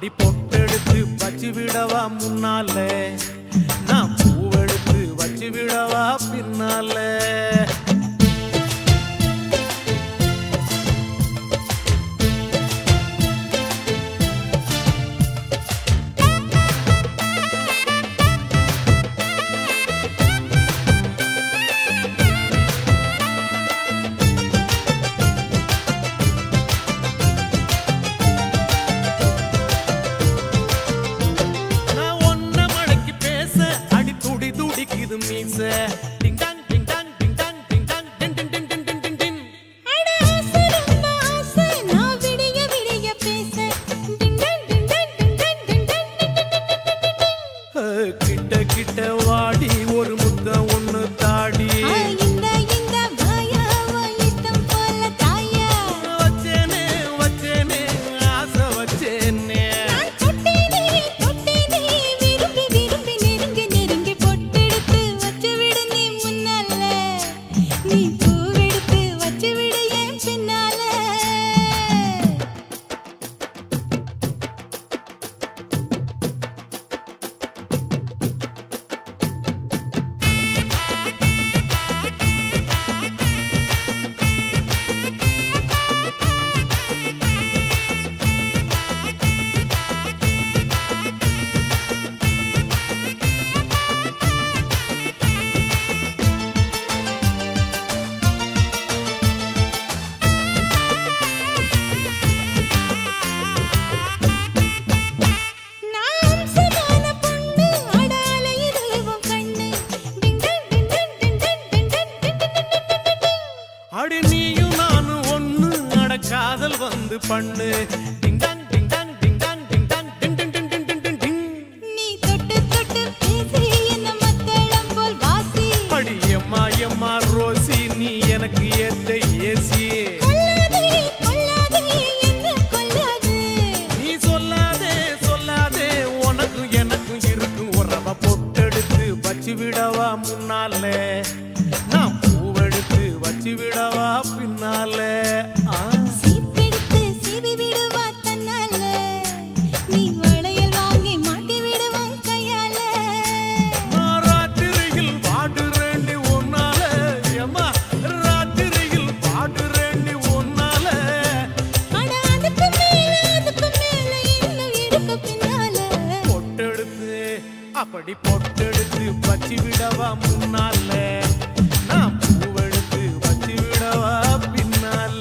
அப்படி பொட்டெடுத்து வச்சு விடவா முன்னால நான் பூவெடுத்து வச்சு விடவா பின்னால நான் ஒன்ன மடக்கி பேச அடி துடி துடிக்குது மீச டிங் டாங் டிங் டாங் டிங் டாங் டிங் டாங் டின் டின் டின் டின் டின் டின் டின் அட ஆசை ரொம்ப ஆசை நான் விடிய விடிய பேச டிங்டன் டிங்டன் டிங்டன் டிங்டன் அஹ், கிட்ட கிட்ட வாடி ஒரு முத்த ஒண்ணு தாடி ஆ இந்த இந்த வாயா இஷ்டம் போல தாயா வச்சேனே வச்சேனே ஆசை வச்சேனே நான் தொட்டேனே தொட்டேனே விரும்பி விரும்பி நெருங்கி நெருங்கி பொட்டெடுத்து வச்சு விடு நீ முன்னால நீ பூவெடுத்து வச்சு விடு என் பின்னால நான் சமான பொண்ணு அடால இதுவும் கண்ணு டிங்டன் டிங்டன் டிங்டன் டிங்டன் டிங்டன் அடி நீயும் நானும் ஒண்ணு அட காதல் வந்து பண்ணு டிங் டாங் டிங் டாங் டிங் டாங் டிங் டாங் டின் டின் டின் டின் டின் டின் டிங் நீ தொட்டு தொட்டு பேசி என்ன மத்தளம் போல் வாசி அடி எம்மா எம்மா ரோசி நீ எனக்கு ஏத்த ஏசி கொல்லாதே கொல்லாதே என்ன கொல்லாதே நீ சொல்லாதே சொல்லாதே உனக்கும் எனக்கும் இருக்கும் உறவ பொட்டெடுத்து வச்சு விடவா முன்னால நான் பூவெடுத்து வச்சு விடவா பின்னால ஆ சீப்பெடுத்து சீவி விடுவா தன்னால நீ வளையல் வாங்கி மாட்டி விடுவான் கையால நான் ராத்திரியில் பாடுறேண்டி உன்னால எம்மா ராத்திரியில் பாடுறேண்டி உன்னால அட அதுக்கு மேல அதுக்கு மேல இன்னும் இருக்கு பின்னால பொட்டெடுத்து அப்படி பொட்டெடுத்து வச்சு விடவா முன்னால நான் பூவெடுத்து வச்சு விடவா பின்னால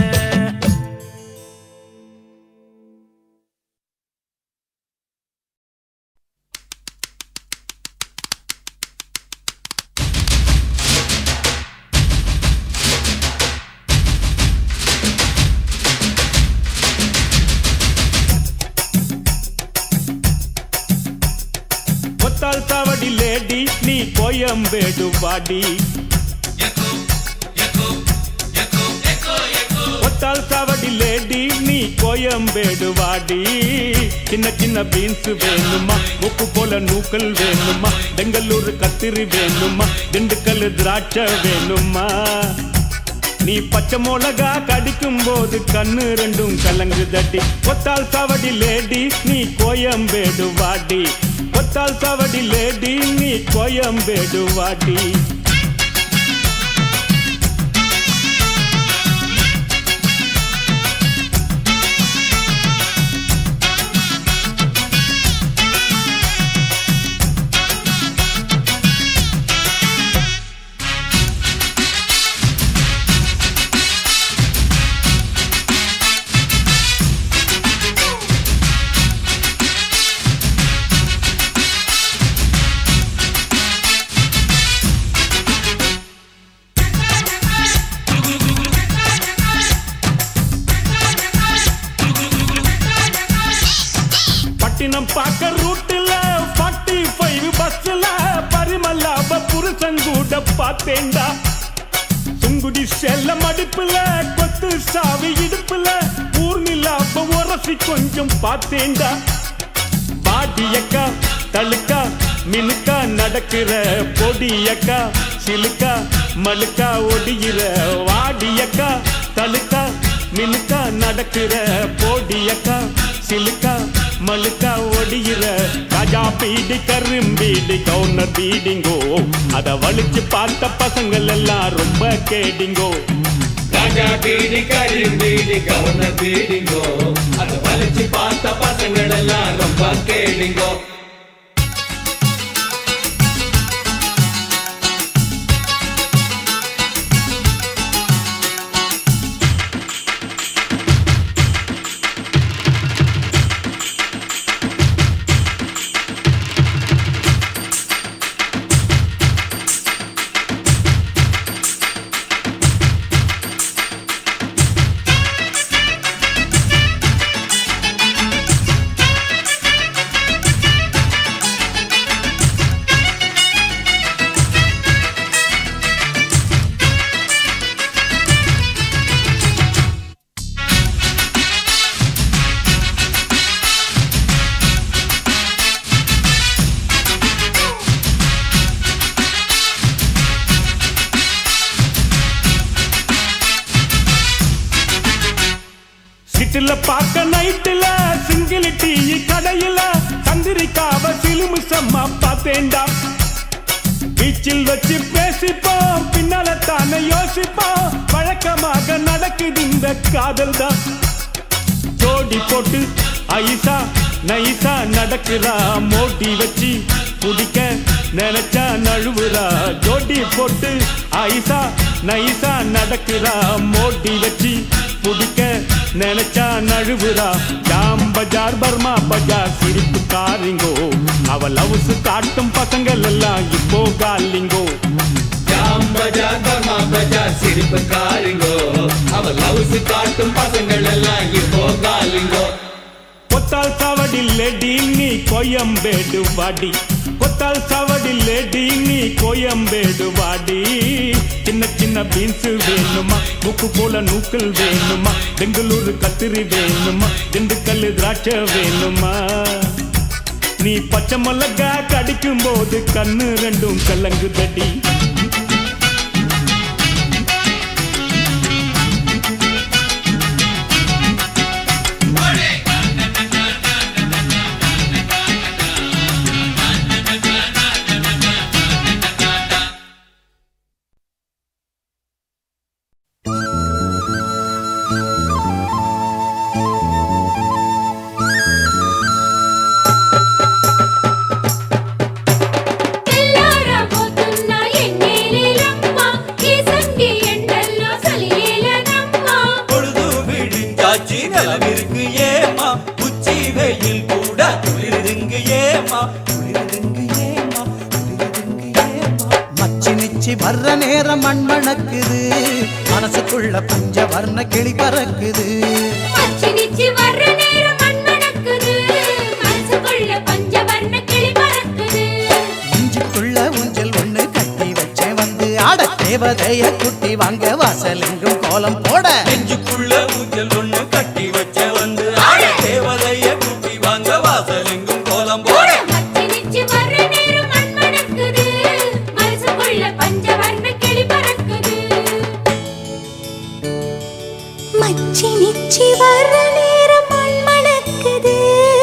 ஒத்தாள் சாவடி லேடி நீ கோயம்பேடு வாடி ஒத்தாள் சாவடி லேடி நீ கோயம்பேடு வாடி சின்ன சின்ன பீன்ஸ் வேணுமா உப்பு போல நூக்கல் வேணுமா பெங்களூர் கத்திரி வேணுமா திண்டுக்கல் திராட்சை வேணுமா நீ பச்சை மிளகா கடிக்கும் போது கண்ணு ரெண்டும் கலங்கு தட்டி ஒத்தாள் சாவடி லேடி நீ கோயம்பேடு வாடி ஒத்தாள் சாவடி லேடி நீ கோயம்பேடு வாடி பட்டினம் பார்க்க ரூட்டுல ஃபார்ட்டி ஃபைவ் பஸ்ல பரிமல்லாப புருஷன் கூட பார்த்தேன்டா சுங்குடி செல்ல மடிப்புல கொத்து சாவி இடுப்புல ஊர்நிலாப்ப உரசி கொஞ்சம் பார்த்தேன்டா பாடியக்கா தழுக்கா மினுக்கா நடக்கிற பொடியக்கா சிலுக்கா மழுக்கா ஒடிகிற வாடியக்கா தழுக்கா மினுக்கா நடக்கிற பொடியக்கா சிலுக்கா மழுக்கா ஒடிகிற ராஜா பீடி கரும்பீடி கவுனர் பீடிங்கோ அத வலிச்சு பார்த்த பசங்கள் எல்லாம் ரொம்ப கேடிங்கோ ராஜா பீடி கரும்பீடி கவர்ன பீடிங்கோ அதை வலிச்சு பார்த்த பசங்கள் எல்லாம் ரொம்ப கேடிங்கோ சிட்டில பார்க்க நைட்டுல சிங்கிள் டீ கடையில சந்திரிக்காவ சிலுமிசம்மா பார்த்தேன்டா பீச்சில் வச்சு பேசிப்போம் பின்னால தானே யோசிப்போம் வழக்கமாக நடக்குது இந்த காதல் தான் ஜோடி போட்டு ஐசா நைசா நடக்கிறா மோடி வச்சு குடிக்க நினைச்சா நழுவுறா ஜோடி போட்டு ஐசா நைசா நடக்கிறா மோடி வச்சு குடிக்க நினைச்சா நழுவுறா ஜாம் பஜார் பர்மா பஜார் சிரிப்பு காரிங்கோ அவ லவ்ஸ் காட்டும் பசங்கள் எல்லாம் இப்போ காலிங்கோ ஜாம் பஜார் பர்மா பஜார் சிரிப்பு காரிங்கோ அவ லவ்ஸ் காட்டும் பசங்கள் எல்லாம் இப்போ காலிங்கோ கொத்தால் சாவடி லேடி நீ கோயம்பேடு வாடி கொத்தால் சாவடி லேடி நீ கோயம்பேடு வாடி சின்ன சின்ன பீன்ஸ் வேணுமா முக்கு போல நூக்கல் வேணுமா பெங்களூரு கத்திரி வேணுமா திண்டுக்கல் திராட்சை வேணுமா நீ பச்சை மிளகா கடிக்கும் போது கண்ணு ரெண்டும் கலங்குதடி తెల్లారబోతున్న ఎన్నేలేలమ్మ, ఈ సంగి ఎండల్లో సలియేలనమ్మ. பொழுது விடிஞ்சாச்சு நிலவிற்கு ஏமா உச்சி வெயில் கூட குளிருதுங்க ஏமா குளிருதுங்க ஏமா குளிருதுங்க ஏமா மச்சி நிச்சி வர்ற நேரம் மண் மணக்குது மனசுக்குள்ள பஞ்ச வர்ண கிளி பறக்குது பச்சினிச்சி வர்ற நேரம் மண் மணக்குது, மனசுக்குள்ள பஞ்சவர்ண கிளி பறக்குது. இஞ்சுக்குள்ள ஊஞ்சல் ஒண்ணு கட்டி வச்சேன் வந்து ஆட தேவதைய குட்டி வாங்க வாசல் எங்கும் கோலம் போட நெஞ்சுக்குள்ள ஊஞ்சல் ஒண்ணு கட்டி வச்ச வந்து ஆட தேவதைய கூட்டி வாங்க வாசல் எங்கும் கோலம் போட பச்சினிச்சி வர்ற நேரம் மண் மணக்குது, மனசுக்குள்ள பஞ்சவர்ண கிளி பறக்குது மச்சி நிச்சி வர்ற நேரம் மண் மணக்குது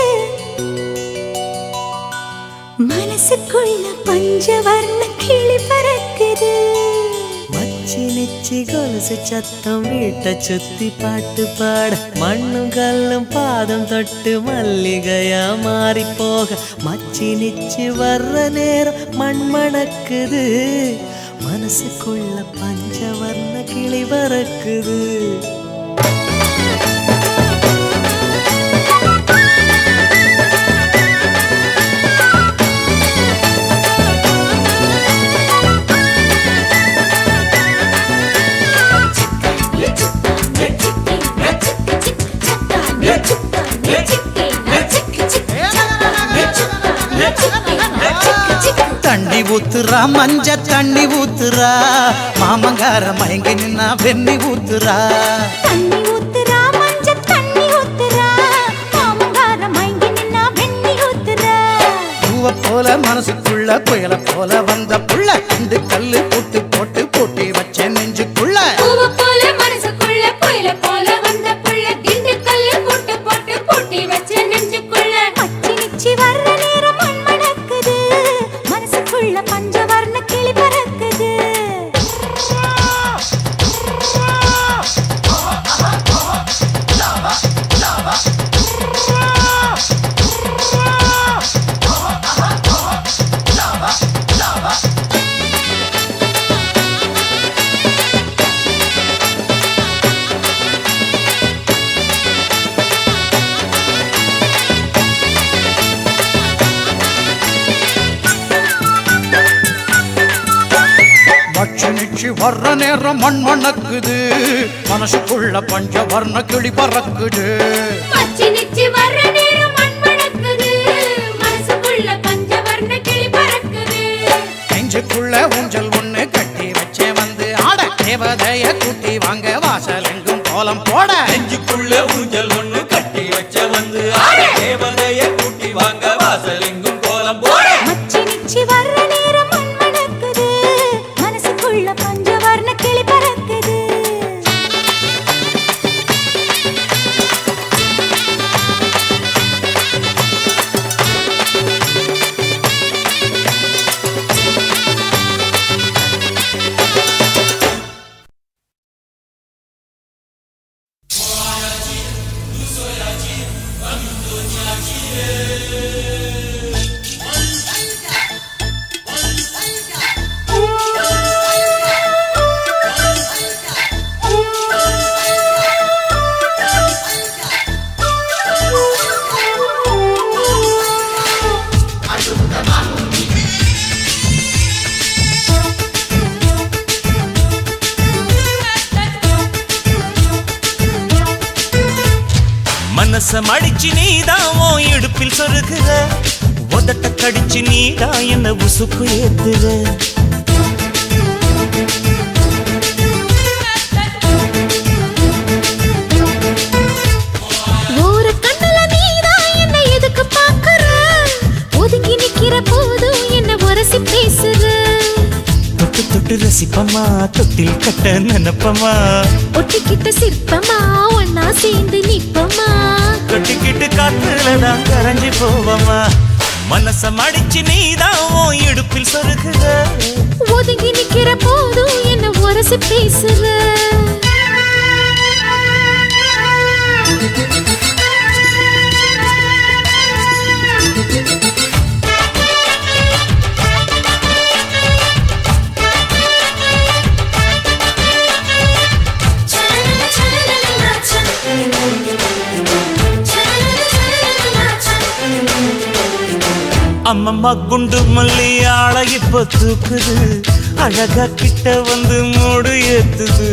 மனசுக்குள்ள பஞ்சவர்ண கிளி பறக்குது மச்சி நிச்சி கொலுசு சத்தம் வீட்டை சுத்தி பாட்டு பாட மண்ணும் கல்லும் பாதம் தொட்டு மல்லிகையா மாறி போக மச்சி நிச்சி வர்ற நேரம் மண் மணக்குது மனசுக்குள்ள பஞ்சவர்ண கிளி பறக்குது தண்ணி ஊத்துறா மஞ்ச தண்ணி ஊத்துறா மாமங்கார மயங்கி நின்னா வெண்ணி ஊத்துறா தண்ணி ஊத்துறா மஞ்ச தண்ணி ஊத்துறா மாமங்கார மயங்கி நின்னா வெண்ணி ஊத்துறா பூவ போல மனசுக்குள்ள புயல போல வந்த புள்ள ரெண்டு கல்லு போட்டு போட்டு பூட்டி வச்சேன் நெஞ்சுக்குள்ள பூவ போல மனசுக்குள்ள புயல போல வந்த புள்ள திண்டுக்கல்ல போட்டு போட்டு பூட்டி வச்ச நெஞ்சுக்குள்ள வர்ற நேரம் மண் மணக்குது மனசுக்குள்ள பஞ்ச வர்ண கிளி பறக்குது மச்சி நிச்சி வர்ற நேரம் மண் மணக்குது மனசுக்குள்ள பஞ்சவர்ண கிளி பறக்குது நெஞ்சுக்குள்ள ஊஞ்சல் ஒண்ணு கட்டி வச்சே வந்து ஆட தேவதைய கூட்டி வாங்க வாசல் எங்கும் கோலம் போட நெஞ்சுக்குள்ள ஊஞ்சல் ஒண்ணு கட்டி வச்ச வந்து தேவதைய கூட்டி வாங்க வாசல் எங்கும் கோலம் போட மச்சி நிச்சி வர்ற நேரம் மண் மணக்குது மனசுக்குள்ள பஞ்சவர்ண கிளி பறக்குது மனச மடிச்சு நீதான் உன் இடுப்பில் சொருகுற உதட்ட கடிச்சு நீதான் என்ன உசுப்பு ஏத்துற ஒரு கண்ணுல நீதான் என்ன எதுக்கு பாக்குற ஒதுங்கி நிக்கிற போதும் என்ன உரசி பேசுற தொட்டு தொட்டு ரசிப்பமா தொட்டில் கட்ட நினைப்பமா ஒட்டிக்கிட்ட சிற்பமா ஒன்னா சேர்ந்து நிப்பமா கட்டிக்கிட்டு காத்துலதான் கரைஞ்சு போவமா மனச மடிச்சு நீதான் உன் இடுப்பில் சொருகுற ஒதுங்கி நிக்கிற போதும் என்ன உரசி பேசுற அம்மம்மா குண்டு மல்லி ஆளை இப்ப தூக்குது அழகா கிட்ட வந்து மூடு ஏத்துது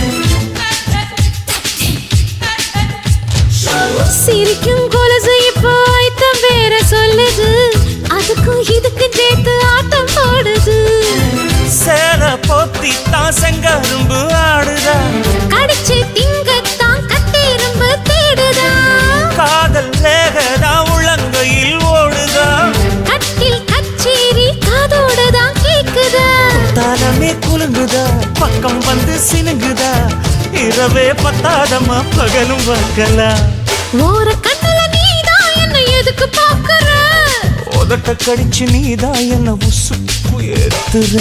சிரிக்கும் கொலசு இப்போ ஐட்டம் வேற சொல்லுது அதுக்கும் இதுக்கும் சேர்த்து ஆட்டம் போடுது சேல போத்தி தான் செங்கரும்பு ஆடுதா கடிச்சு திங்கத்தான் கட்டெரும்பு தேடுதா காதல் வேகதா உள்ளங்கையில் ஓடுதா கட்டில் கச்சேரி காதோடுதான் கேக்குதா தாளமே குலுங்குதா பக்கம் வந்து சினுங்குதா இரவே பத்தாதமா பகலும் பார்க்கலா ஓர கண்ணுல நீதான் என்ன எதுக்கு பாக்குற உதட்ட கடிச்சு நீதான் என்ன உசுப்பு ஏத்துற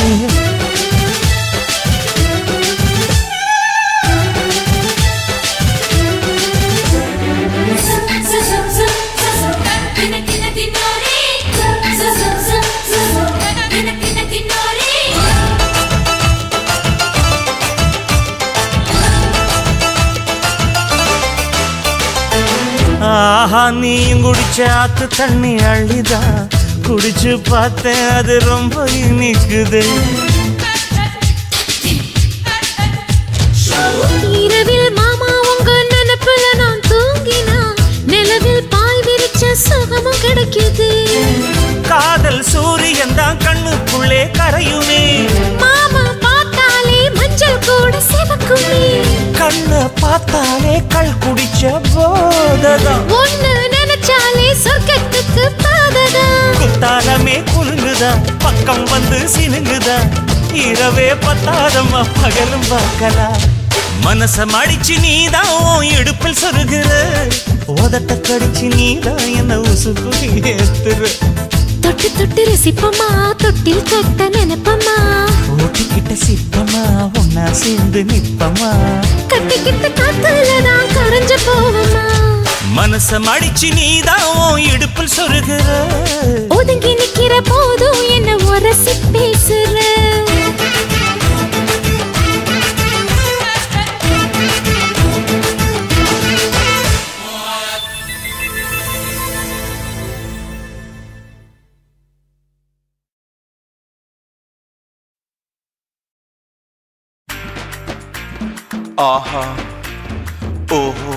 ஆஹா நீயும் குடிச்ச ஆத்து தண்ணி அள்ளிதா குடிச்சு பார்த்தேன் அது ரொம்ப இனிக்குது இரவில் மாமா உங்க நினைப்புல நான் தூங்கினா நிலவில் பாய் விரிச்ச சுகமும் கிடைக்குது காதல் சூரியன் தான் கண்ணுக்குள்ளே கரையுமே மாமா பார்த்தாலே மஞ்சள் கூட சிவக்குமே கண்ணை பார்த்தாலே கள் குடிச்ச போததான் ஒண்ணு நினைச்சாலே சொர்க்கத்துக்கு பாததா குத்தாலமே குலுங்குதா பக்கம் வந்து சினுங்குதா இரவே பத்தாதம்மா பகலும் பார்க்கலாம் மனச மடிச்சு நீதான் உன் இடுப்பில் சொருகிற உதட்ட கடிச்சு நீதான் என்ன உசுப்பு ஏத்துற தொட்டு தொட்டு ரசிப்பமா தொட்டில் கட்ட நினைப்பமா ஓட்டிக்கிட்ட சிற்பமா ஒன்னா சேர்ந்து நிப்பமா கட்டிக்கிட்ட காத்துலதான் கரைஞ்சு போவமா மனச மடிச்சு நீதான் உன் இடுப்பில் சொருகிற ஒதுங்கி நிக்கிற போதும் என்ன உரசி பேசுற ஆஹா ஓஹோ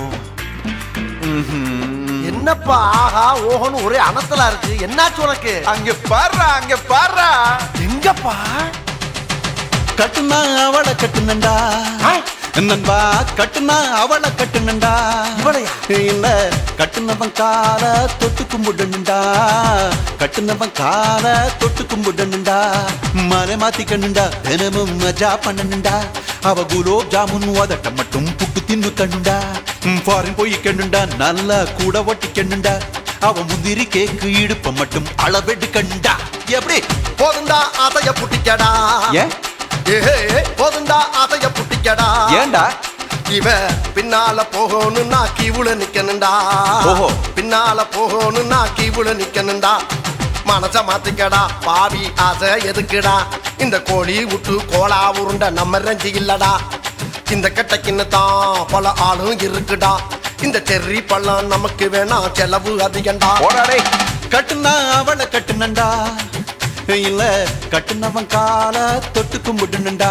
என்னப்பா ஆஹா ஓஹோன்னு ஒரே அனத்தலா இருக்கு என்னாச்சு உனக்கு அங்க பாருடா அங்க பாருடா எங்கப்பா கட்டுனா அவளை கட்டுனண்டா நண்பா கட்டுனா அவளை கட்டுனண்டா இல்ல கட்டுனவன் கால தொட்டு கும்பிடணுண்டா கட்டுனவன் கால தொட்டு கும்பிடணுண்டா மலை மாத்திக்கணுண்டா தினமும் மஜா பண்ணணுண்டா அவ குலோப் ஜாமுன் உதட்ட மட்டும் புட்டு தின்னு கண்ணுண்டா ஃபாரின் போய் கண்ணுண்டா நல்லா கூட ஒட்டிக்கணுண்டா அவ முந்திரி கேக்கு இடுப்ப மட்டும் அளவெடு கண்டா எப்படி போதுண்டா அதைய புட்டிக்கடா ஏன் ஏஹே போதுண்டா அதைய புட்டிக்கடா ஏன்டா இவ பின்னால போகணும்னா கீவுல நிக்கணும்டா ஓஹோ. பின்னால போகணும்னா கீவுல நிக்கணும்டா மனச மாத்திக்கடா பாவி ஆசை எதுக்குடா இந்த கோழி விட்டு கோலா உருண்ட நம்ம ரஞ்சி இல்லடா இந்த கெட்டக்கின்னு தான் பல ஆளும் இருக்குடா இந்த செர்ரி பழம் நமக்கு வேணாம் செலவு அதிகண்டா போடாடே கட்டுனா அவளை கட்டுனண்டா இல்ல கட்டுனவன் கால தொட்டு கும்பிடுனண்டா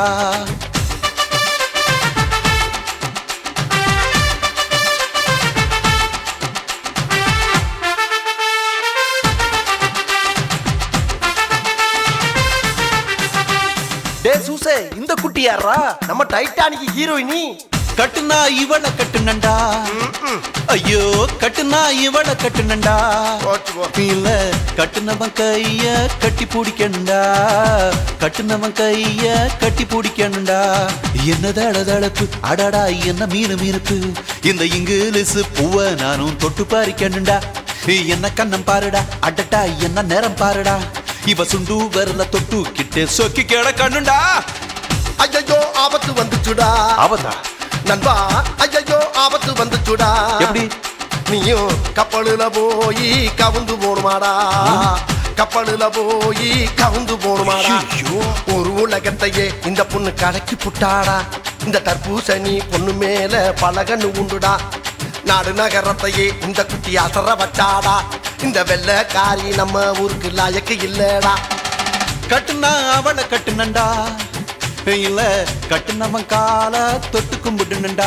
டே சூசே இந்த குட்டி யாரா நம்ம டைட்டானிக் ஹீரோயினி கட்டுனா இவளை கட்டுனண்டா ஐயோ கட்டுனா இவளை கட்டுனண்டா இல்ல கட்டுனவன் கைய கட்டி பிடிக்கணுண்டா கட்டுனவன் கைய கட்டி பிடிக்கணுண்டா என்ன தளதளப்பு அடடா என்ன மீனு மீனுப்பு இந்த இங்கிலீஷ் பூவ நானும் தொட்டு பறிக்கணுண்டா என்ன கண்ணம் பாருடா அடட்டா என்ன நேரம் பாருடா இவ சுண்டு வரல தொட்டு கிட்டே சொக்கி கிட கண்ணுண்டா ஐயோ ஆபத்து வந்துச்சுடா ஆபத்தா நண்பா ஐயோ ஆபத்து வந்துச்சுடா எப்படி நீயும் கப்பலுல போய் கவுந்து போணுமாடா கப்பலுல போய் கவுந்து போணுமாடா ஒரு உலகத்தையே இந்த பொண்ணு கலக்கி புட்டாடா இந்த தர்பூசணி பொண்ணு மேல பலகன்னு உண்டுடா நாடு நகரத்தையே இந்த குட்டி அசர வச்சாடா இந்த வெள்ளக்காரி நம்ம ஊருக்கு லாயக்கு இல்லடா கட்டுனா அவளை கட்டுனண்டா இல்ல கட்டுனவன் கால தொட்டு கும்பிடுனண்டா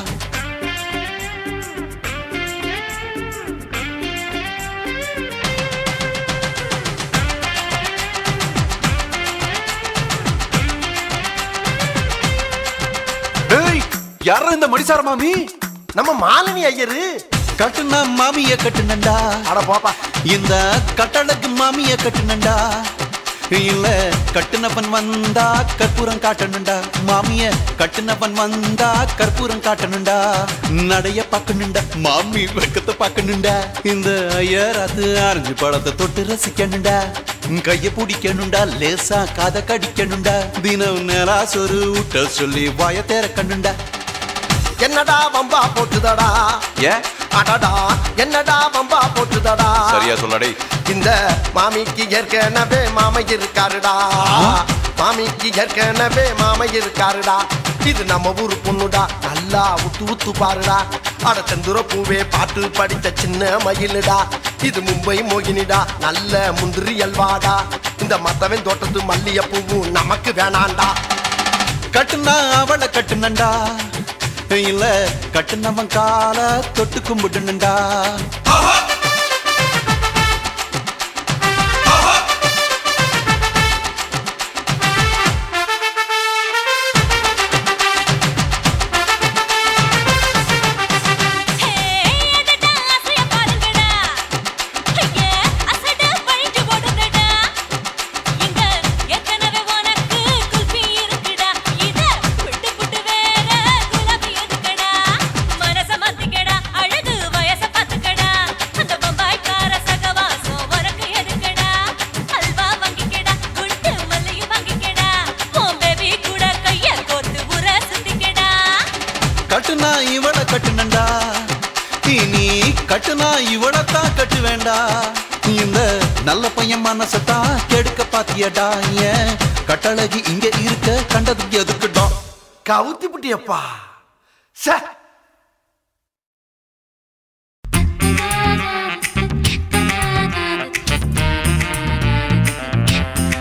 டேய் யாரா இந்த மடிசார மாமி நம்ம மாலினி ஐயரு கட்டுனா மாமிய கட்டுனண்டா அட போப்பா இந்த கட்டழகு மாமிய கட்டுனண்டா இல்ல கட்டுனவன் வந்தா கற்பூரம் காட்டணுண்டா மாமிய கட்டுனவன் வந்தா கற்பூரம் காட்டணுண்டா நடைய பார்க்கணுண்டா மாமி வெக்கத்தை பார்க்கணுண்டா இந்த ஐயராத்து ஆரஞ்சு பழத்தை தொட்டு ரசிக்கணுண்டா கைய பிடிக்கணுண்டா லேசா காத கடிக்கணுண்டா தினம் நேரா சொரு விட்ட சொல்லி வாய திறக்கணுண்டா என்னடா வம்பா போட்டுதடா ஏன் அடடா என்னடா வம்பா போட்டுதடா சரியா சொல்லடே இந்த மாமிக்கு ஏற்கனவே மாமை இருக்காருடா மாமிக்கு ஏற்கனவே மாமை இருக்காருடா இது நம்ம ஊரு பொண்ணுடா நல்லா உத்து உத்து பாருடா அட செந்துர பூவே பாட்டு படித்த சின்ன மயிலுடா இது மும்பை மோகினிடா நல்ல முந்திரி அல்வாடா இந்த மத்தவன் தோட்டத்து மல்லிய பூவும் நமக்கு வேணாண்டா கட்டுனா அவளை கட்டுனண்டா இல்ல கட்டுனவன் கால தொட்டு கும்பிடுனண்டா கட்டுனா இவளை கட்டுனண்டா இனி கட்டுனா இவளைத்தான் கட்டு வேண்டா இந்த நல்ல பையன் மனசத்தான் கெடுக்க பாத்தியடா ஏன் கட்டழகி இங்க இருக்க கண்டது எதுக்குடா கவுத்தி புட்டியப்பா சே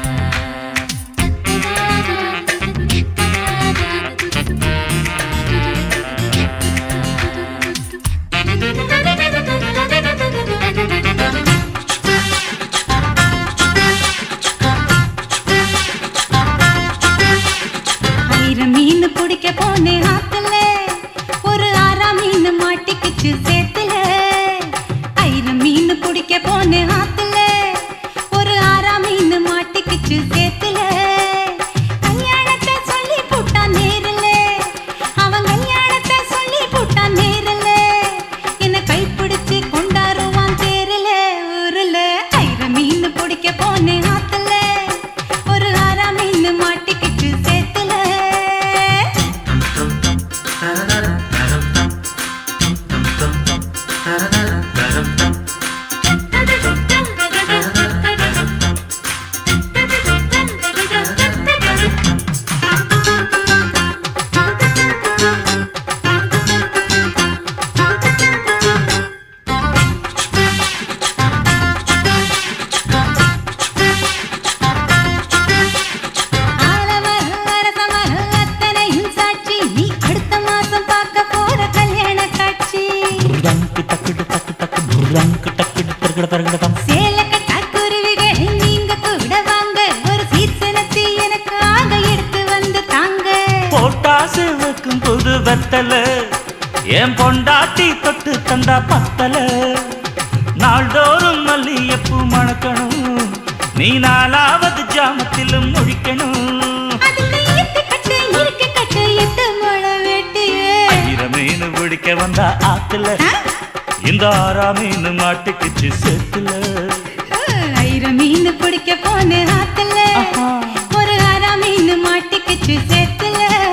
Thank you. ஆலமரம், அரசமரம், அத்தனையும் சாட்சி நீ அடுத்த மாசம் பார்க்க போற கல்யாண காட்சி சேலக்கட்டா குருவிகள் நீங்க கூட வாங்க ஒரு சீர்சனத்தை எனக்காக எடுத்து வந்து தாங்க போட்டாசு வைக்கும் புது வெத்தல என் பொண்டாட்டி தொட்டு தந்தா பத்தல நாள்தோறும் மல்லியப்பூ மணக்கணும் நீ நாலாவது ஜாமத்திலும் முழிக்கணும் அதுக்கு ஈத்து கட்டு இருக்கு கட்டு எட்டு முளை வெட்டியே ஆயிரம் மீன் பிடிக்க வந்தா ஆத்துல இந்த ஆறாம் மீன் மாட்டுக்குச்சு சேத்துல ஆயிரம் மீன் பிடிக்க போன ஆத்துல ஒரு அரை மீன் மாட்டிக்கிச்சு சேத்துல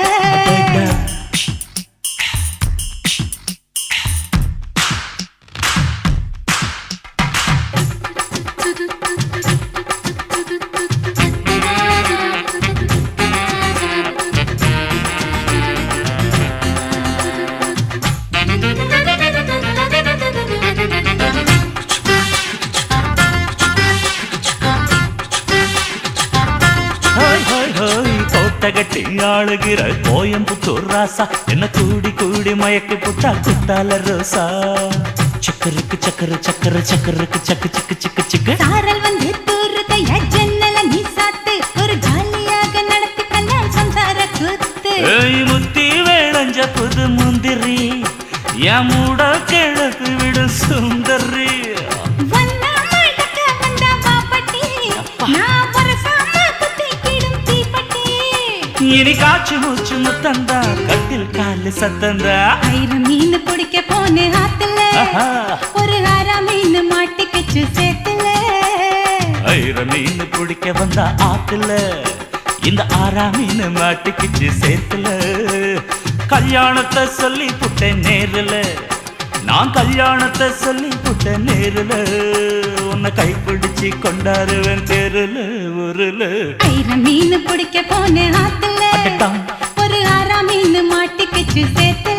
ஹோய் ஹோய் ஹோய் கோட்டை கட்டி ஆளுகிற கோயம்புத்தூர் ராசா என்ன கூடி கூடி மயக்கி புட்டா குத்தால ரோசா சக்கருக்கு சக்கரு சக்கரு சக்கருக்கு சக்கு சிக்கு சிக்கு சிக்கு சாரல் வந்து தூருதையா ஜன்னல நீ சாத்து ஒரு ஜாலியாக நடத்தி கல்யாணம் சம்சார கூத்து ஏய் முத்தி வேளஞ்ச புது முந்திரி என் மூட கிழக்கு விடு சுந்தரி வந்தா மடக்க வந்தா வாப்பட்டி நான் வரசாம குத்திக்கிடும் தீப்பட்டி இனி காச்சு மூச்சு முத்தந்தா கட்டில் காலு சத்தந்தா ஆயிரம் மீன் பிடிக்க போன ஆத்துல ஆஹா. ஒரு அரை மீன் மாட்டிக்கிச்சு சேத்துல ஐர மீன் பிடிக்க வந்த ஆத்துல இந்த ஆறா மீன் மாட்டிக்கிச்சு சேத்துல கல்யாணத்தை சொல்லி புட்டேன் நேருல நான் கல்யாணத்தை சொல்லி புட்டேன் நேருல உன்னை கைப்பிடிச்சு கொண்டாருவேன் தெருல ஊருல ஆயிரம் மீன் பிடிக்க போன ஆத்துல அடடா. ஒரு அரை மீன் மாட்டிக்கிச்சு சேத்துல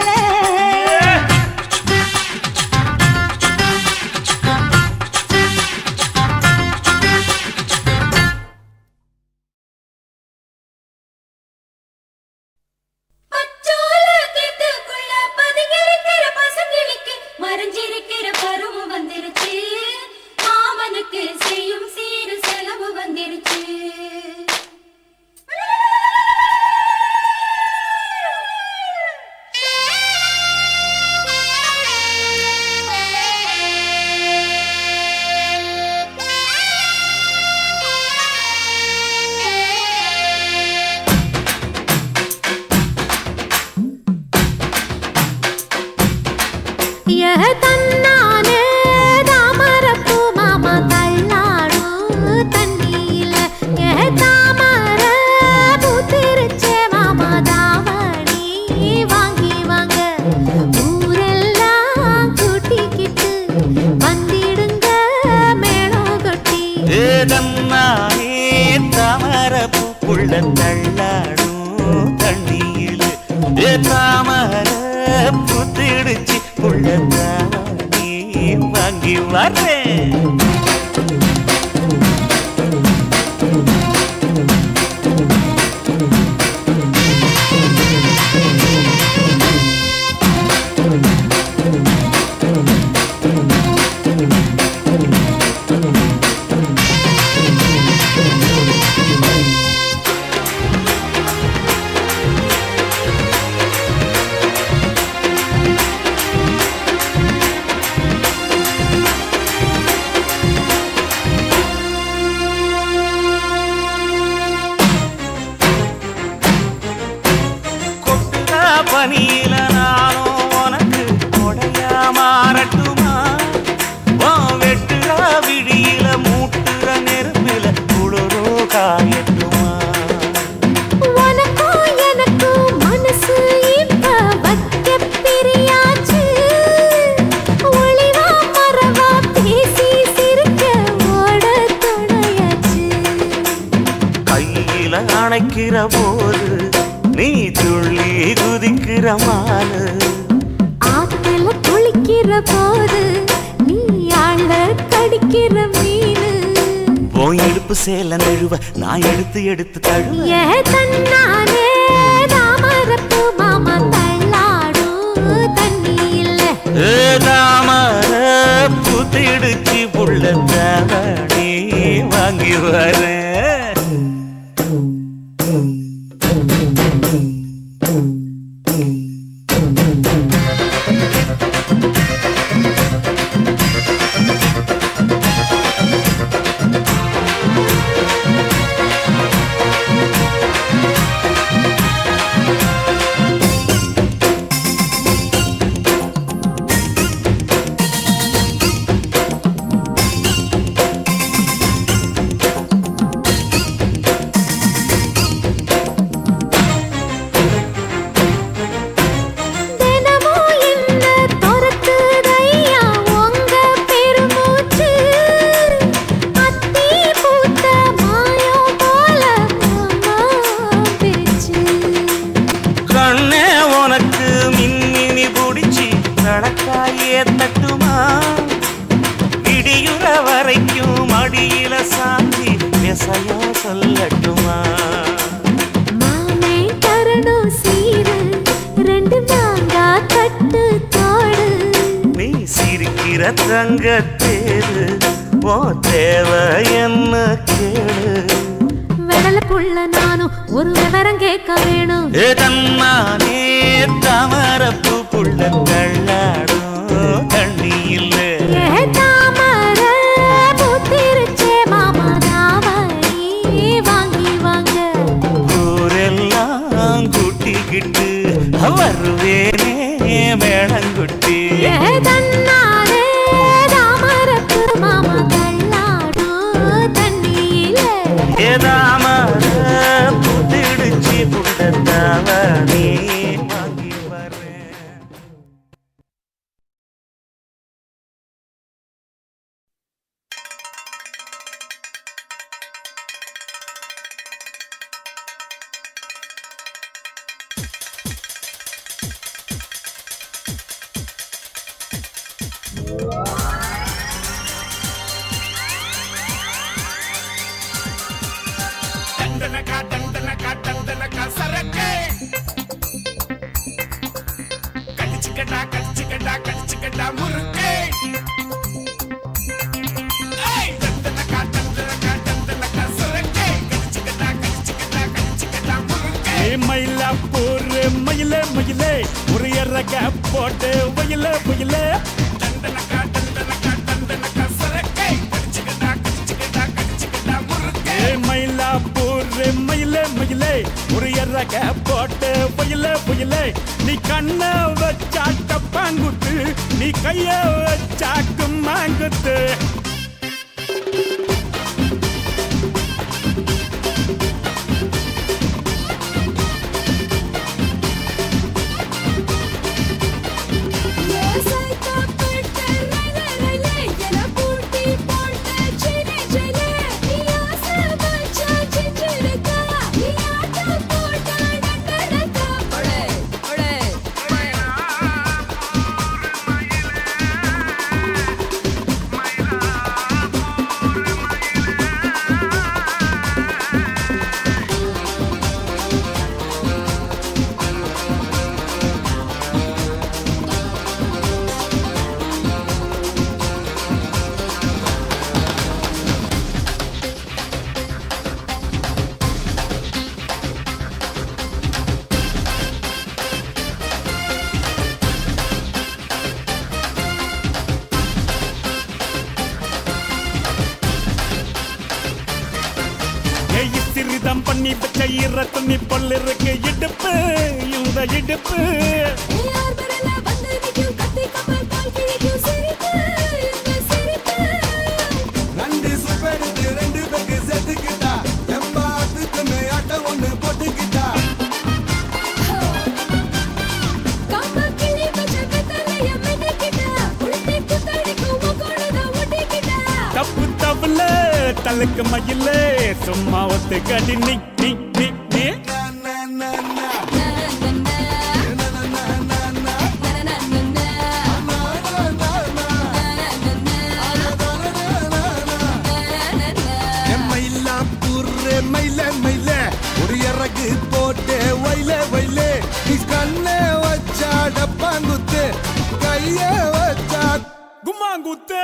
பச்சோல கிட்டுக்குள்ள பதுங்கிருக்கிற பசுங்கிளிக்கு மறைஞ்சிருக்கிற பருவம் வந்துருச்சு மாமனுக்கு செய்யும் சீரு செலவு வந்துருச்சு தன்னானே தாமரப்பூ மாமா தள்ளாடும் தண்ணியில ஏ தாமர பூத்திருச்சே மாமா தாவணி வாங்கி வாங்க ஊரெல்லாம் கூட்டிக்கிட்டு வந்திடுங்க மேளம் கொட்டி ஏதன்னாயே தாமர பூக்குள்ள தள்ளாடும் தண்ணியில் ஏ தாமர புத்திடுச்சு புள்ள தானே வாங்கி வரேன் போது நீ ஆள கடிக்கிற மீனு உன் இடுப்பு சேல நழுவ நான் எடுத்து எடுத்து தழுவ ஏ தன்னானே தாமரப்பு மாமா தள்ளாடும் தண்ணி இல்ல தாமர பூத்திடுச்சு புள்ள தாவணி வாங்கி வரேன் தினமும் என்ன துரத்துதையா உங்க பெருமூச்சு அத்தி பூத்த மாயம் போல மாமா பேச்சு கண்ணே உனக்கு மின்மினி பிடிச்சி நடக்காயே தட்டுமா இடியுற வரைக்கும் அடியில சாந்தி விசையா சொல்லட்டுமா மாமே தரணும் சீரு ரெண்டு மாங்கா கட்டு தோடு நீ சிரிக்கிற தங்கத்தேரு ஓ தேவை என்ன கேளு விடல புள்ள நானும் ஒரு விவரம் கேட்க வேணும் ஏ தன்னானே தாமரப்பு புள்ள தள்ளாடும் தண்ணி இல்லை ஏ தாமர பூத்திருச்சே மாமா தாவணி வாங்கி வாங்க ஊரெல்லாம் கூட்டிக்கிட்டு வருவேனே மேளங்குட்டி ஏ தன்னாலே தாமரப்பு மாமா தள்ளாடும் தண்ணியில ஏதாமர புதிடுச்சு புண்டத்தாவணி வாங்கி வரேன் டண்டனக்கா டண்டனக்கா டண்டனக்கா சரக்கு கடிச்சுக்கடா கடிச்சுக்கடா கடிச்சுக்கடா முறுக்கு ஏய், டண்டனக்கா டண்டனக்கா டண்டனக்கா சரக்கு கடிச்சுக்கடா கடிச்சுக்கடா கடிச்சுக்கடா முறுக்கு ஏ மயிலாப்பூர் மயிலே மயிலே ஒரு எறக போட்டு வயலே வயலே டண்டனக்கா டண்டனக்கா டண்டனக்கா சரக்கு கடிச்சுக்கடா கடிச்சுக்கடா கடிச்சுக்கடா முறுக்கு ஏ மயிலாப்பூர் மயிலே மயிலே ஒரு எறக போட்டு வயலே வயலே நீ கண்ண வச்சாட்ட பாங்குத்து நீ கைய வச்சாக்கு மாங்குத்து ஏய் சிறிதம் பண்ணி வச்ச ஈர துணி பொல் இருக்கு இடுப்பு இந்த இடுப்பு ரெண்டு சூப்பர் எடுத்து ரெண்டு பேருக்கு சேர்த்துக்கிட்டா எம்பாத்துக்கு மேயாட்ட ஒண்ணு போட்டுக்கிட்டா தப்பு தப்புல தலுக்கு மயில சும்மா ஒத்து கடி நி நி நி நி Na, na, na, na. கைய வச்சா கும்மாங்குத்து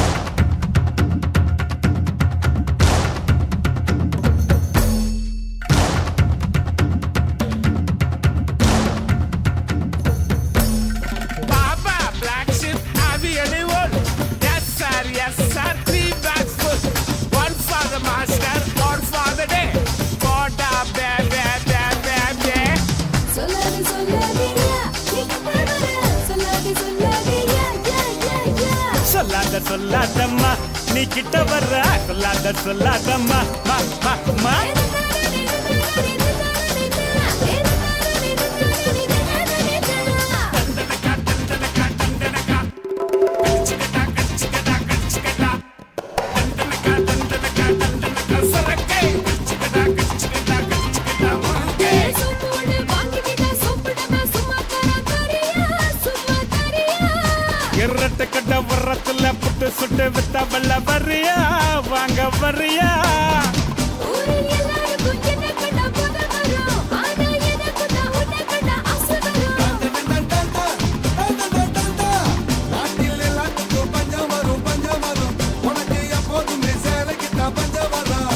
Baba, black sheep, have you anyone? Yes, sir, yes, sir, three bags full. One for the master, one for the day. Boda, be, be, be, be, be. சொல்லாது சொல்லாதீயா சொல்லாது சொல்லாதீயா சொல்லாத சொல்லாதம்மா நீ கிட்ட வர்ற சொல்லாத சொல்லாதம்மா மா மா மா எரட்ட கட்ட வர்றத்துல புட்டு சுட்டு வித்த வெள்ள வர்றியா வாங்க வர்றியா நாட்டில் எல்லாத்துக்கும் பஞ்சம் வரும் பஞ்சம் வரும் உனக்கு எப்போதுமே சேலைக்கிட்ட பஞ்சம் வரும்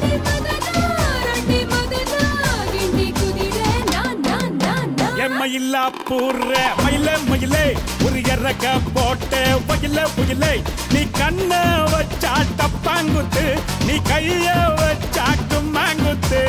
எம்மையில்லா பூர்ற மயில மயிலே ஒரு இறக போட்டு வயில புயலே நீ கண்ண வச்சா டப்பாங்குத்து நீ கைய வச்சா கும்மாங்குத்து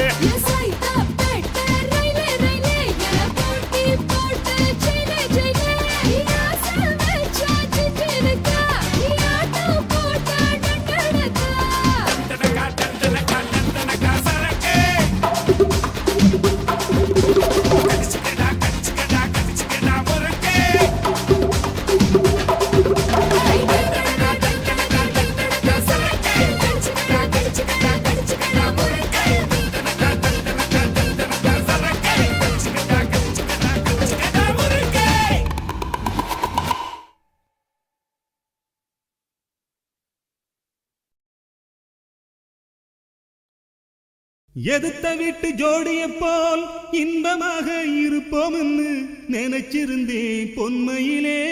எதுத்த வீட்டு ஜோடிய போல் இன்பமாக இருப்போம்னு நினைச்சிருந்தேன் பொன்மையிலே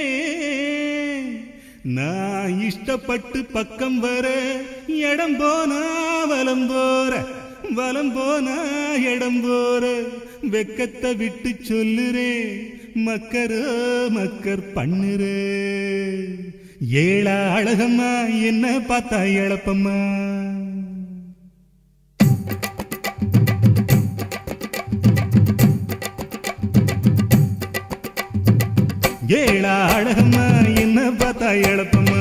நான் இஷ்டப்பட்டு பக்கம் வர இடம் போனா வலம் போற வலம் போனா இடம் போற வெக்கத்தை விட்டு சொல்லுறே மக்கரோ மக்கர் பண்ணுறே ஏழா அழகம்மா என்ன பார்த்தா இழப்பம்மா ஏழா அழகம்மா என்ன பார்த்தா இழப்பம்மா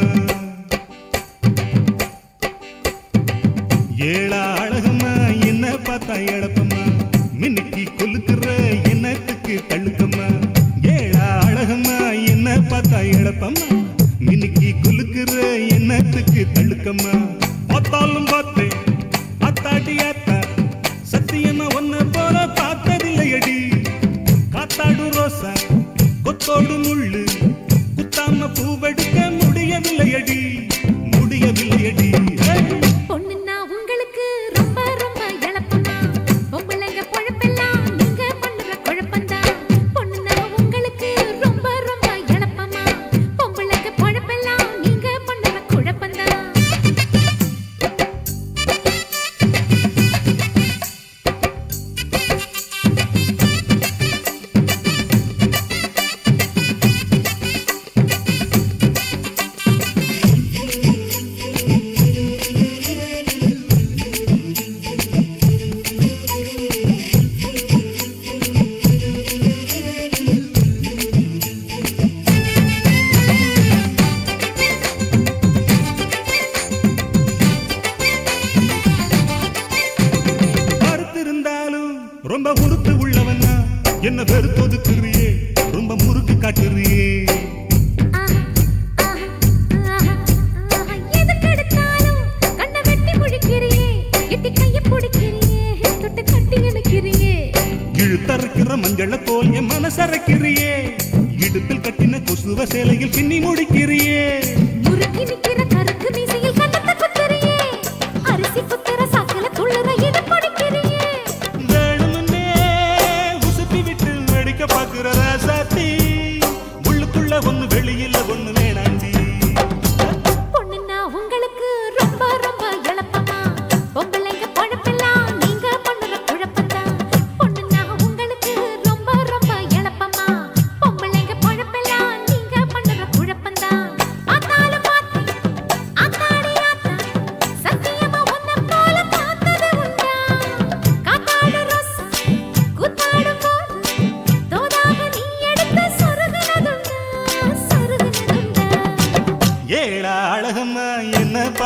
ஏழா அழகம்மா என்ன பார்த்தா இழப்பம்மா மின்னுக்கு கொலுக்குற என்னத்துக்கு தள்ளுக்கம்மா ஏழா அழகம்மா என்ன பார்த்தா இழப்பம்மா மின்னுக்கு கொலுக்குற என்னத்துக்கு தள்ளுக்கம்மா பார்த்தாலும் பார்த்தேன் அத்தாட்டி அத்தா சத்தியமா ஒன்ன போல பார்த்ததில்லையடி காத்தாடு ரோசா கொத்தோடு முள்ளு குத்தாம பூவெடுக்க முடியவில்லையடி முடியவில்லையடி ஏய்! பொண்ணுன்னா உங்களுக்கு ரொம்ப ரொம்ப இழப்பமா பொம்பளைங்க பொழப்பெல்லாம் நீங்க பண்ணுற குழப்பந்தான் பொண்ணுன்னா உங்களுக்கு ரொம்ப ரொம்ப இழப்பமா பொம்பளைங்க பொழப்பெல்லாம் நீங்க பண்ணுற குழப்பந்தான் பார்த்திருந்தாலும் ரொம்ப உறுத்து உள்ளவனா என்ன வெறுத்தொதுக்குறியே ரொம்ப முறுக்கு காட்டுறியே எதுக்கெடுத்தாலும் கண்ணை வெட்டி முழிக்கிறியே எட்டி கையை பிடிக்கிறியே தொட்டு கட்டி இழுக்கிறியே இழுத்தறுக்கிற மஞ்சள போல் என் மனசரைக்கிறியே இடுப்பில் கட்டின கொசுவ சேலையில் பின்னி முடிக்கிறியே முறுக்கி நிக்கிற கருக்கு மீசையில் கண்ணத்தை குத்துறியே அரிசி குத்துற சாக்கல துள்ளுற இது பிடிக்கிறியே வேணுமுன்னே உசுப்பி விட்டு வெடிக்க பாக்குற ராசாத்தி உள்ளுக்குள்ள ஒண்ணு வெளியில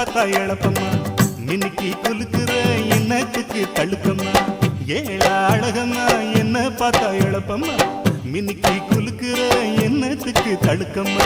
பார்த்தா இழப்பம்மா மின்னிக்கு குலுக்குற என்னத்துக்கு தழுக்கம்மா ஏழ அழகம்மா என்ன பார்த்தா இழப்பம்மா மின்னிக்கு குலுக்குற என்னத்துக்கு தழுக்கம்மா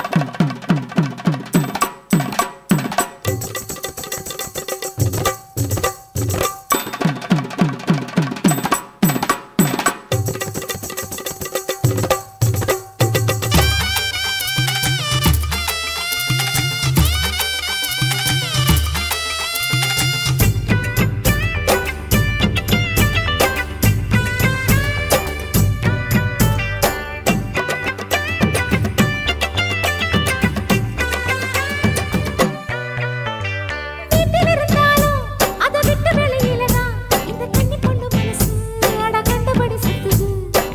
வீட்டில் இருந்தாலும் அதை விட்டு வெளியில தான் இந்த கன்னி பொண்ணு மனசு அட கண்டபடி சுத்துது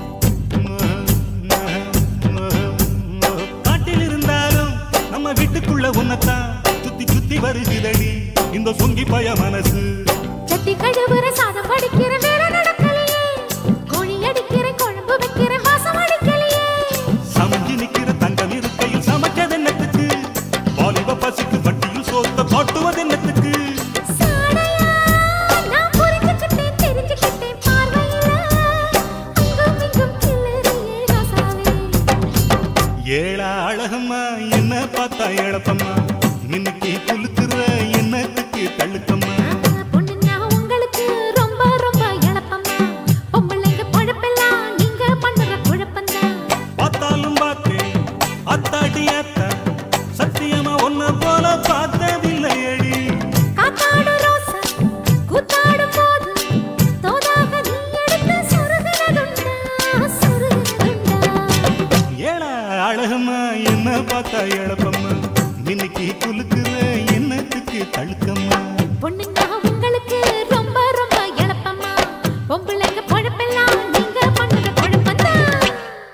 காட்டில் இருந்தாலும் நம்ம வீட்டுக்குள்ள உன்னத்தான் சுத்தி சுத்தி வருகிறடி இந்த சொங்கி பய மனசு சட்டி கழுவுற சாதம் வடிக்கிற வேலை நடக்கலையே கோழி அடிக்கிற குழம்பு வைக்கிற வாசம் அடிக்கலையே சமைஞ்சு நிக்கிற தங்கம் இருக்கையில் சமைச்சது என்னத்துக்கு வாலிப பசிக்கு வட்டியில் சோத்த காட்டுவது என்னத்துக்கு சாடையா நான் புரிஞ்சுக்கிட்டேன் தெரிஞ்சுக்கிட்டேன் பார்வையில அங்கும் இங்கும் கிளறியே ராசாவே ஏழ அழகம்மா என்ன பார்த்தா இழப்பம்மா மின்னுக்கு குலுக்குற என்னத்துக்கு தள்ளுக்கம்மா பொண்ணுன்னா உங்களுக்கு ரொம்ப ரொம்ப இழப்பம்மா பொம்பளைங்க பொழப்பெல்லாம் நீங்க பண்ணுற குழப்பம்தான் பார்த்தாலும் பார்த்தேன் அத்தாடி அத்தா சத்தியமா ஒன்ன போல பார்த்ததில்லையடி காத்தாடு ரோசா கூத்தாடும் போது தோதாக நீ எடுத்து சொருகுனதுண்டா சொருகுனதுண்டா ஏழ அழகம்மா என்ன பார்த்தா இழப்பம்மா மின்னுக்கு குலுக்குற என்னத்துக்கு தழுக்கம்மா பொண்ணுங்க உங்களுக்கு ரொம்ப ரொம்ப இழப்பம்மா பொம்பளைங்க பொழப்பெல்லாம் நீங்க பண்ணுற குழப்பம்தான்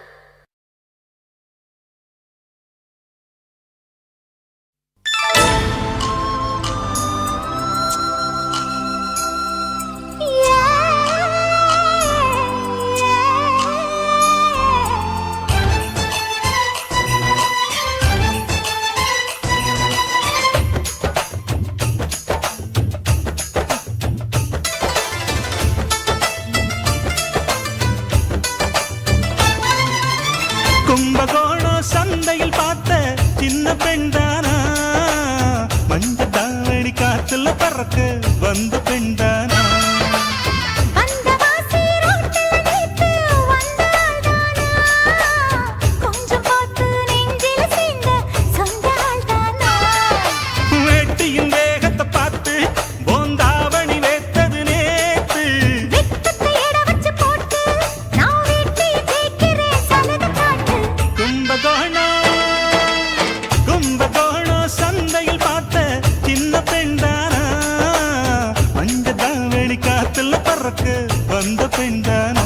கும்பகோணம் சந்தையில் பார்த்த சின்ன பெண்தானா மஞ்ச தாவணி காத்துல பறக்க வந்த பெண்தானா வந்தவாசி ரோட்டுல நேத்து வந்தாள்தானா? கொஞ்சம் பார்த்து நெஞ்சில சேர்ந்த சொந்த ஆள்தானா? வேட்டியின் வேகத்தை பார்த்து போந்தாவணி வேத்தது நேத்து வெட்கத்தை எட வச்சு போட்டு நான் வீட்டையே ஜெயிக்கிறேன் சலுகை காட்டு. கும்பகோணம் கும்பகோணம் சந்தையில் பார்த்த சின்ன பெண்தானா மஞ்ச தாவணி காத்துல பறக்க வந்த பெண்தானா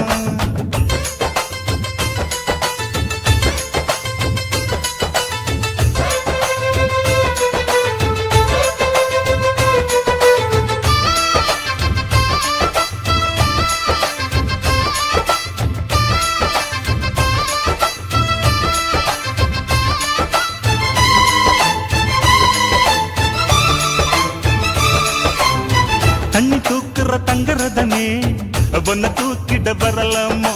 தண்ணி தூக்குற தங்கரதமே பொண்ண தூக்கிட வரலாமா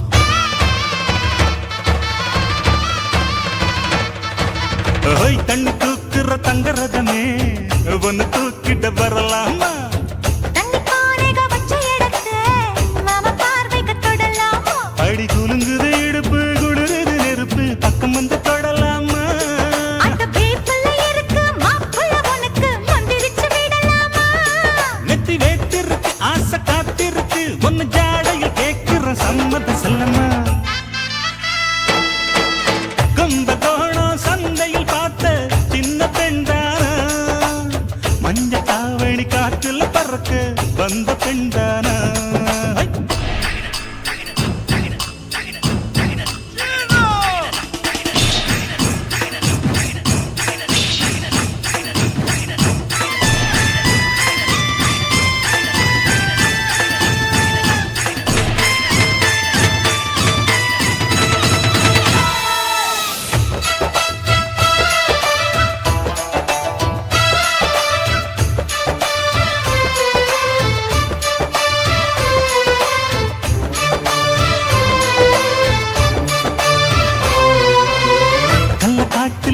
ஓய் தண்ணி தூக்குற தங்கரதமே பொண்ண தூக்கிட வரலாமா தண்ணி பானைக வச்ச இடத்தை மாமா பார்வைக்கு தொடலாமா? அடி குலுங்குது இடுப்பு குளிருது நெருப்பு பக்கம் வந்து தொடலாமா அந்த வேப்பிலை இருக்கு, மாப்பிள்ளை உனக்கு மந்திரிச்சு விடலாமா? நெத்தி வேத்திருக்கு ஆசை காத்திருக்கு ஒன்னு ஜாடையில் கேட்கிற சம்மத செல்லம்மா கும்பகோணம் சந்தையில் பார்த்த சின்ன பெண்தானா மஞ்ச தாவணி காற்றுல பறக்க வந்த பெண்தானா ஐ!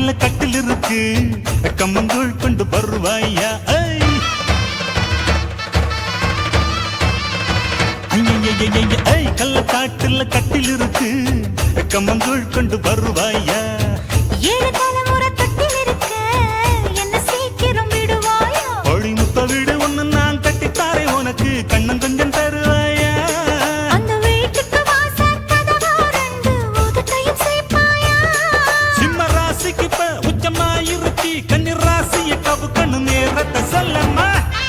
கல்ல கட்டில் இருக்கு கம்மங்கூழ் கொண்டு வருவாயா ஐய் ஐயையையைய, ஐய் கல்ல காட்டுல கட்டில் இருக்கு கம்மங்கூழ் கொண்டு வருவாயா ஏழு தலைமுறை தொட்டில் இருக்க என்ன சீக்கிரம் விடுவாயா ஒளி முத்த வீடு ஒண்ணு நான் கட்டித்தாரே உனக்கு கண்ணம் கொஞ்சம் தருவாயா அந்த வீட்டுக்கு வாசல் கதவா ரெண்டு உதட்டையும் சேர்ப்பாயா சிம்ம ராசிக்கு இப்ப உச்சமா இருக்கி கன்னி ராசிய கவு கண்ணு நேரத்தை சொல்லம்மா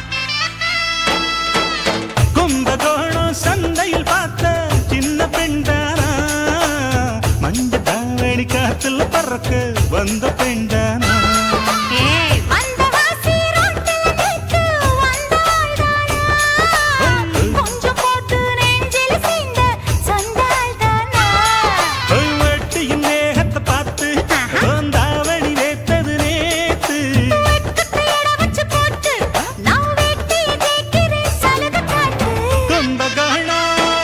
கும்பகோணம் சந்தையில் பார்த்த சின்ன பெண்டானா மஞ்ச தாவணி காத்துல பறக்க வந்த பெண்டானா ஏய் வந்த வாசி ரோட்டில் நிற்கு வந்தாள் தானா கொஞ்சம் போட்டு நெஞ்சில் சீந்த சொந்தாள் தானா ஒரு வெட்டியின் நேகத்தை பார்த்து தாவணி நேத்தது நேத்து தேட வச்சு போட்டு நான் வெட்டி தேய்க்கிறேன் சலுகை காட்டு கும்பகோணம்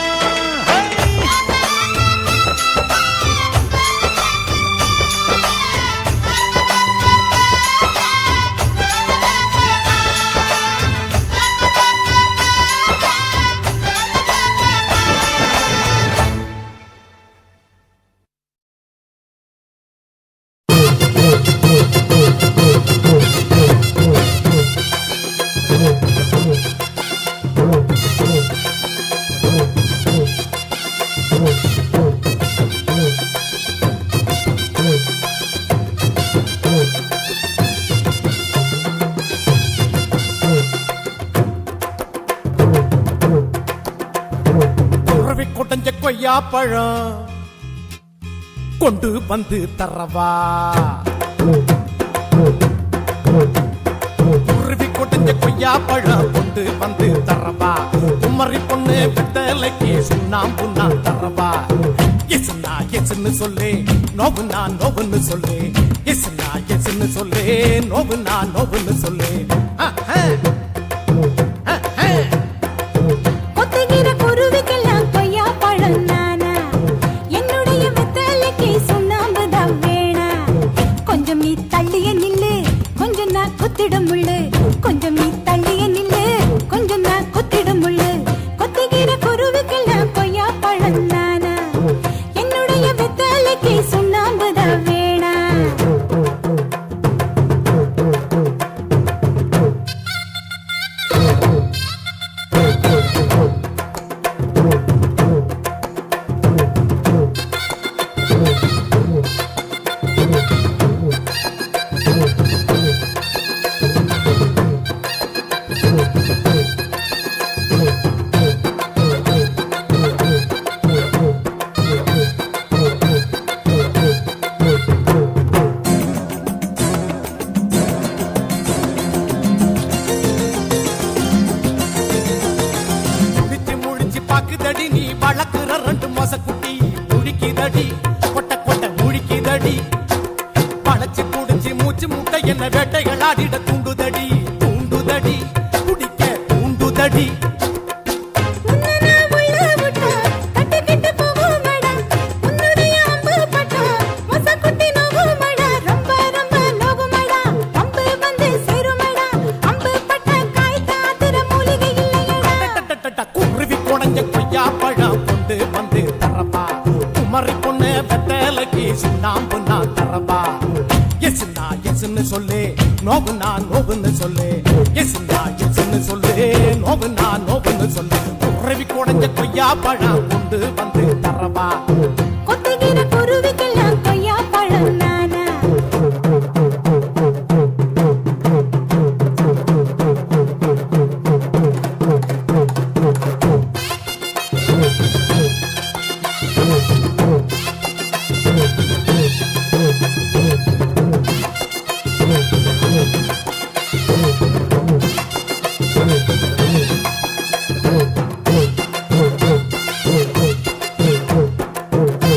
குறவி கொடைஞ்ச கொய்யா பழம் கொண்டு வந்து தரவா குருவி கொடைஞ்ச கொய்யா பழம் கொண்டு வந்து தரவா குமரி பொண்ணு பித்தலைக்கு சுண்ணாம்பு நான் தரவா எசுனா எசுன்னு சொல்லு நோவுனா நோவுன்னு சொல்லு எசுனா எசுன்னு சொல்லு நோவுனா நோவுன்னு சொல்லு அஹ், அஹ். அஹ், அஹ். கொத்துகிற குருவிக்கெல்லாம் கொய்யா பழம் நானா என்னுடைய வெத்தலைக்கு சுண்ணாம்பு தான் வேணா கொஞ்சம் நீ தள்ளிய நில்லு கொஞ்சம் நான் குத்திடும் முள்ளு கொஞ்சம் நீ தள்ளிய நில்லு கொஞ்சம் நான் குத்திடும் முள்ளு கொத்துகிற குருவிக்கெல்லாம் கொய்யா பழம் நானா என்னுடைய வெத்தலைக்கு சுண்ணாம்பு தான் வேணா முழிச்சு முழிச்சு பாக்குதடி நீ வளர்க்குற ரெண்டு மாச குட்டி முழிக்குதடி கொட்ட கொட்ட முழிக்குதடி பழச்சு குடிச்சு மூச்சு முட்டை என்ன வேட்டைகள் ஆடிட தூண்டுதடி தூண்டுதடி குடிக்க தூண்டுதடி குருவி குடஞ்ச கொய்யா பழம் கொண்டு வந்து தரப்பா குமரி பொண்ணு வெத்தலைக்கு சுண்ணாம்பு நான் தரப்பா எசுனா எசுன்னு சொல்லு நோவுனா நோவுன்னு சொல்லு எசுனா எசுன்னு சொல்லு நோவுனா நோவுன்னு சொல்லு குருவி குடஞ்ச கொய்யா பழம் கொண்டு வந்து தரப்பா கொத்துகிற குருவிக்கெல்லாம் கொய்யா பழம் நானா Thank you.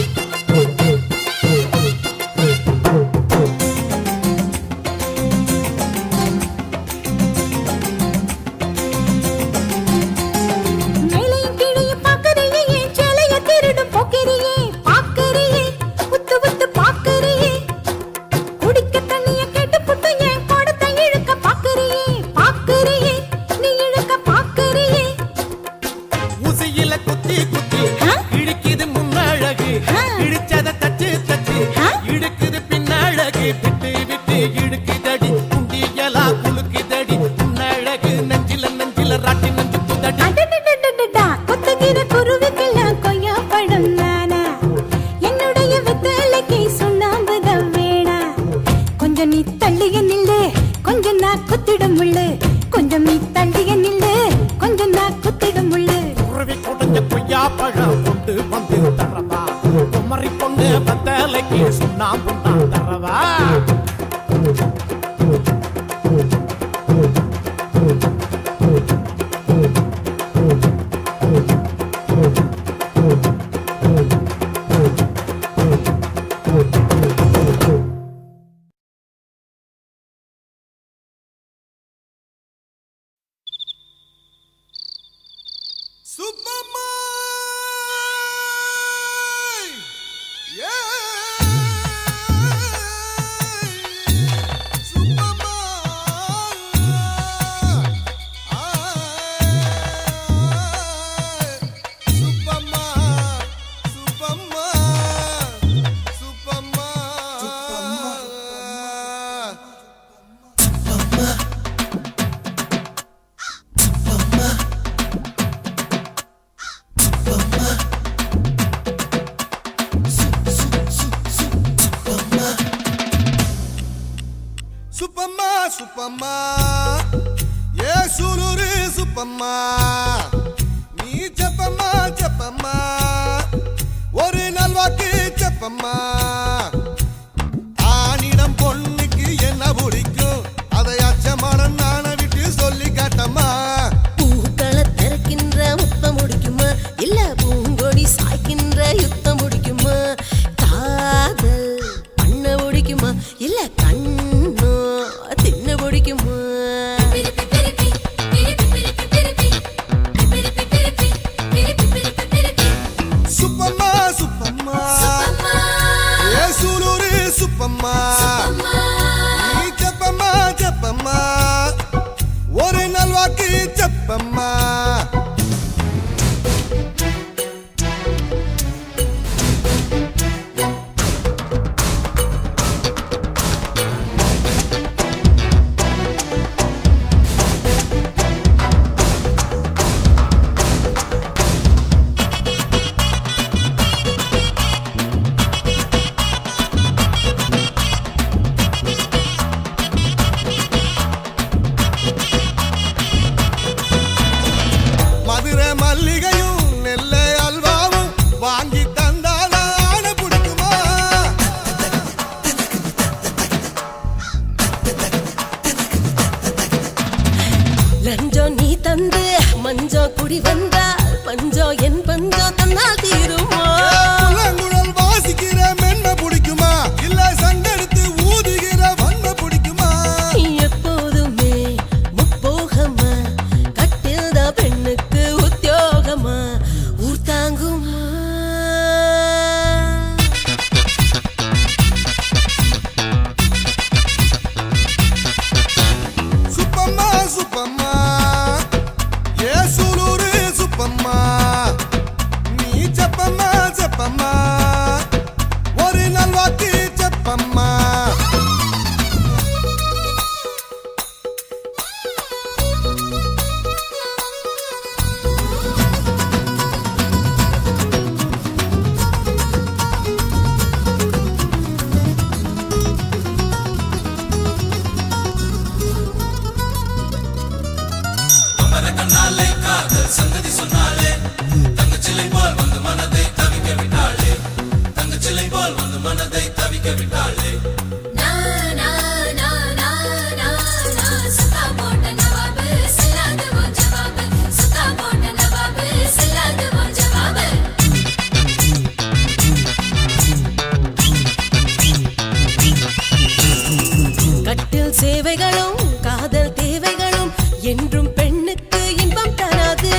கொஞ்சம் நீ தள்ளிய நில்லு கொஞ்சம் நான் குத்திடும் முள்ளு கொஞ்சம் நீ தள்ளிய நில்லு கொஞ்சம் நான் குத்திடும் முள்ளு உறவி கொடுத்த கொய்யா பழம் கொண்டு வந்து தரவா குமரி பொண்ணு பத்தலைக்கு சுண்ணாம்பு நான் தரவா சுப்பம்மா சுப்பம்மா ஏ சுருரு சுப்பம்மா நீ செப்பம்மா செப்பம்மா ஒரு நல்வாக்கு செப்பம்மா ஆணிடம் பொண்ணுக்கு என்ன பிடிக்கும் அதை அச்சமான நாண விட்டு சொல்லி காட்டம்மா பூக்களை திறக்கின்ற முத்தம் முடிக்குமா இல்ல பூங்கொடி சாய்க்கின்ற யுத்தம் முடிக்குமா காதல் பண்ண முடிக்குமா இல்ல கண்ணோ தின்ன முடிக்குமா சுப்பம்மா சுப்பம்மா ஏ சுருரு சுப்பம்மா நீ செப்பம்மா செப்பம்மா ஒரு நல்வாக்கு செப்பம்மா மதுரை மல்லிகையும் நெல்லை அல்வாவும் வாங்கி தந்தால ஆன பிடிக்குமா லஞ்சம் நீ தந்து மஞ்சம் குடி வந்தால் பஞ்சம் என் பஞ்சம் தன்னால் தீருமா புலங்குழல் வாசிக்கிற மென்ன பிடிக்குமா இல்ல சங்கெடுத்து ஊதுகிற வண்ண பிடிக்குமா எப்போதுமே முப்போகமா கட்டில் தான் பெண்ணுக்கு உத்தியோகமா ஊர் தாங்குமா சுப்பம்மா சுப்பம்மா ஏ சுலூரு சுப்பம்மா நீ செப்பம்மா செப்பம்மா ஒரு நல்வாக்கு செப்பம்மா கண்ணாலே காதல் சங்கதி சொன்னாலே தங்கச்சிலை போல் வந்து மனதை தவிக்க விட்டாளே தங்கச்சிலை போல் வந்து மனதை தவிக்க விட்டாளே கட்டில் சேவைகளும் காதல் தேவைகளும் என்றும் பெண்ணுக்கு இன்பம் தராது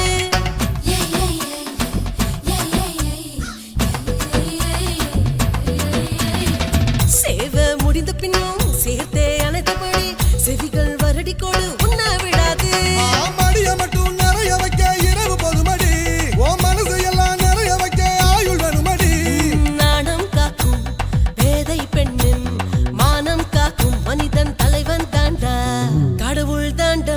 சேவை முடிந்த பின்னும் சேர்த்தே அனைத்தபடி செவிகள் வருடி கொடு உண்ண விடாது மடிய மட்டும் நிறைய வைக்க இரவு போதுமடி ஓ மனசு எல்லாம் நிறைய வைக்க ஆயுள் வேணுமடி நாணம் காக்கும் பேதை பெண்ணின் மானம் காக்கும் மனிதன் தலைவன் தாண்டா கடவுள் தாண்டா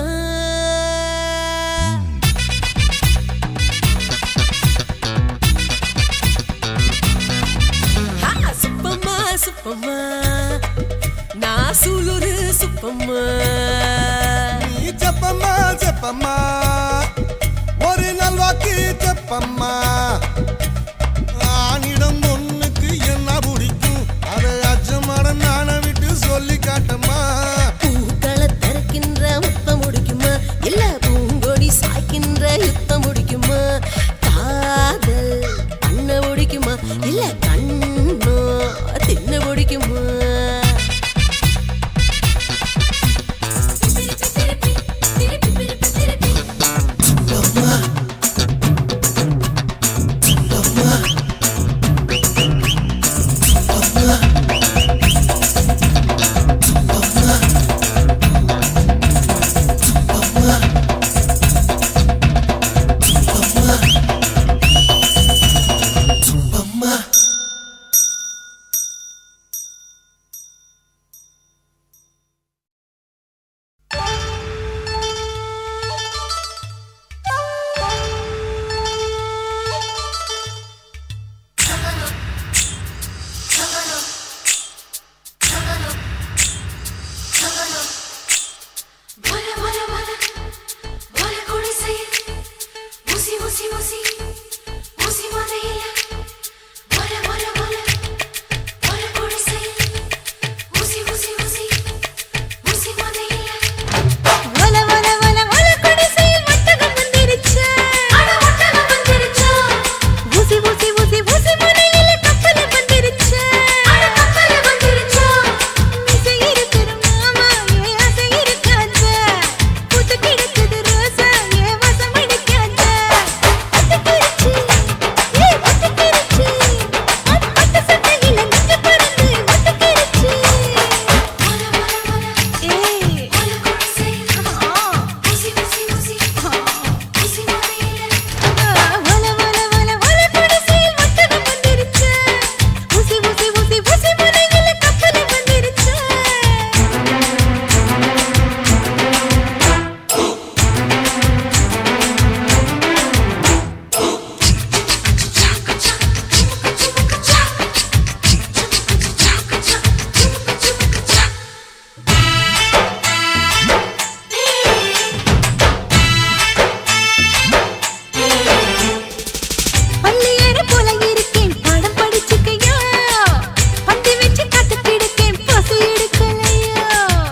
ஹா, சுப்பம்மா சுப்பம்மா நான் சூலூரு சுப்பம்மா நீ செப்பம்மா செப்பம்மா ஒரு நல்வாக்கு செப்பம்மா ஆணிடம் ஒண்ணுக்கு என்ன பிடிக்கும் அதை அச்சமடம் நான விட்டு சொல்லி காட்டம்மா பூக்களை திறக்கின்ற முத்தம் முடிக்குமா இல்ல பூங்கொடி சாய்க்கின்ற யுத்தம் முடிக்குமா காதல் பண்ண முடிக்குமா இல்ல கண்ணோ தின்ன முடிக்குமா வர வர வர வர குடிசையில் ஊசி ஊசி ஊசி ஊசி மதையில வர வர வர வர குடிசையில் ஊசி ஊசி ஊசி ஊசி மதையில வல வல வல வல குடிசையில் ஒட்டகம் வந்துருச்சா அட ஒட்டகம் வந்துருச்சா ஊசி ஊசி ஊசி ஊசி முனையில கப்பல் வந்துருச்சா அட கப்பல் வந்துருச்சா இசை இருக்கிற மாமா ஏ ஆசை இருக்காத பூத்து கிடக்குது ரோசா ஏ வாசம் அடிக்காத ஒட்டுக்கிருச்சு ஏ ஒட்டுக்கிருச்சு பட்டு சட்டையில நெஞ்சு பறந்து ஒட்டுக்கிருச்சு ஏய் வர குடிசையில் ஊசி ஊசி ஊசி ஊசி மதையில வல வல வல வல குடிசையில் ஒட்டகம் வந்துருச்சா ஊசி ஊசி ஊசி ஊசி முனையில கப்பல் வந்துருச்சா பள்ளியேற போல இருக்கேன் பாடம் படிச்சுக்கையா பந்தி வச்சு காத்து கிடக்கேன் பசி எடுக்கலையா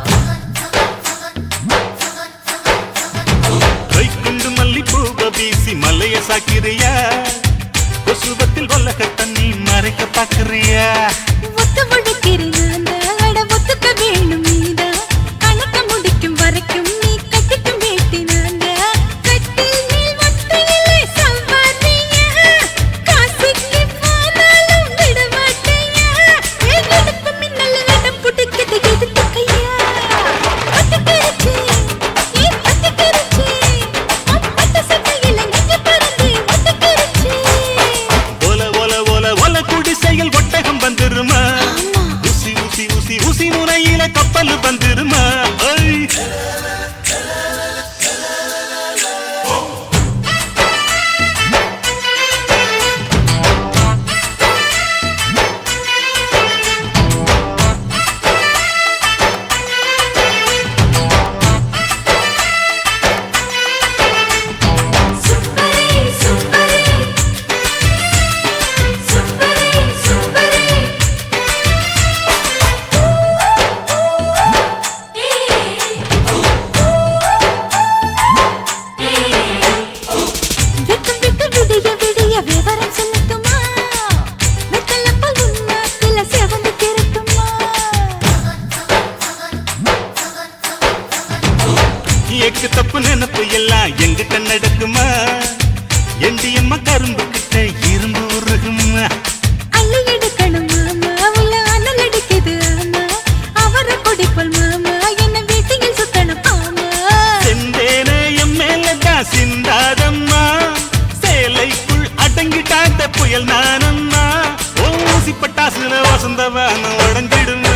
கைக்குண்டு மல்லிப்பூவ வீசி மலைய சாக்கிறியா கொசுவத்தில் வல்லக தண்ணி மறைக்க பாக்குறியா ஒத்து முழுக்கிறேன் அட ஒத்துக்க வேணும் நீதா கணக்க முடிக்கும் வரைக்கும் நீ கட்டிக்கும் வேட்டினாங்க கட்டில் மேல் ஒத்தையிலே சம்பாதியா காசுக்கு போனாலும் விட மாட்டேயா என் இடுப்பு மின்னல் வேடம் புட்டுக்கிட்டு எடுத்துக்கையா ஒத்துக்கிருச்சு ஏன் ஒத்துக்கிருச்சு பட்டு சட்டையில நெஞ்சு பறந்து ஒத்துக்கிருச்சு ஒல ஒல ஒல ஒல குடிசையில் ஒட்டகம் வந்துருமா ஊசி ஊசி ஊசி ஊசி முனையில கப்பல் வந்துருமா ஐ. சுப்பரே சுப்பரே சுப்பரே சுப்பரே விட்டு விட்டு விடிய விடிய விவரம் சொல்லட்டுமா வெத்தலப்பல் உன்னாத்துல செவந்து திரட்டுமா எக்கு தப்பு நினப்பு எல்லாம் எங்கிட்ட நடக்குமா எண்டியம்மா கரும்பு கிட்ட இரும்பு உருகுமா அள்ளி எடுக்கணும் மாமா உள்ள அனல் அடிக்குது ஆமா அவரை குடிப்பல் மாமா என்ன வீட்டில் சுத்தணும் ஆமா செந்தேனே என் மேலதான் சிந்தாதம்மா சேலைக்குள் அடங்கிட்டாத புயல் நானம்மா ஓசி பட்டாசுல வசந்தவான உடஞ்சிடுமா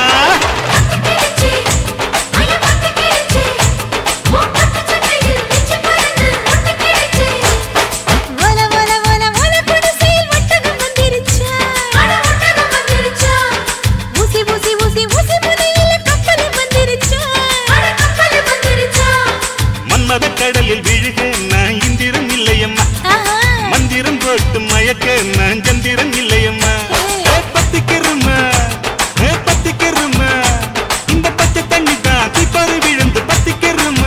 வல வல வல வல குடிசையில் ஒட்டகம் வந்துருச்சா ஊசி ஊசி ஊசி ஊசி முனையில கப்பல் கடலில் விழுக நான் இந்திரன் இல்லையம்மா மந்திரம் போட்டு மயக்க நான் சந்திரன் இல்லையம்மா ஏ, பத்திக்கிறம்மா ஏ, பத்திக்கிறம்மா இந்த பச்சை தண்ணி தான் தீப்பாறு விழுந்து பத்திக்கிறம்மா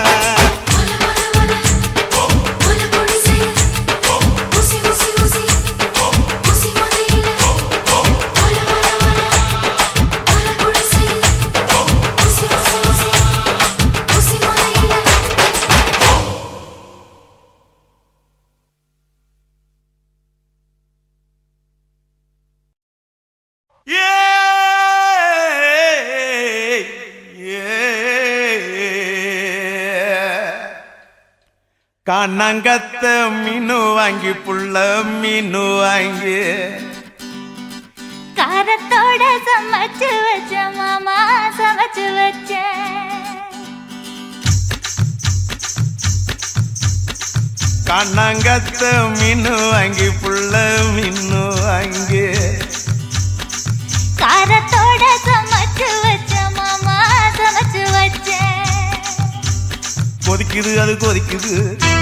கண்ணங்கத்த மீனு வாங்கி புள்ள மீனு வாங்கி காரத்தோட சமைச்சு வச்ச மாமா சமைச்சு வச்ச கண்ணங்கத்த மீனு வாங்கி புள்ள மீனு வாங்கி காரத்தோட சமைச்சு வச்ச மாமா சமைச்சு வச்ச கொதிக்குது அது கொதிக்குது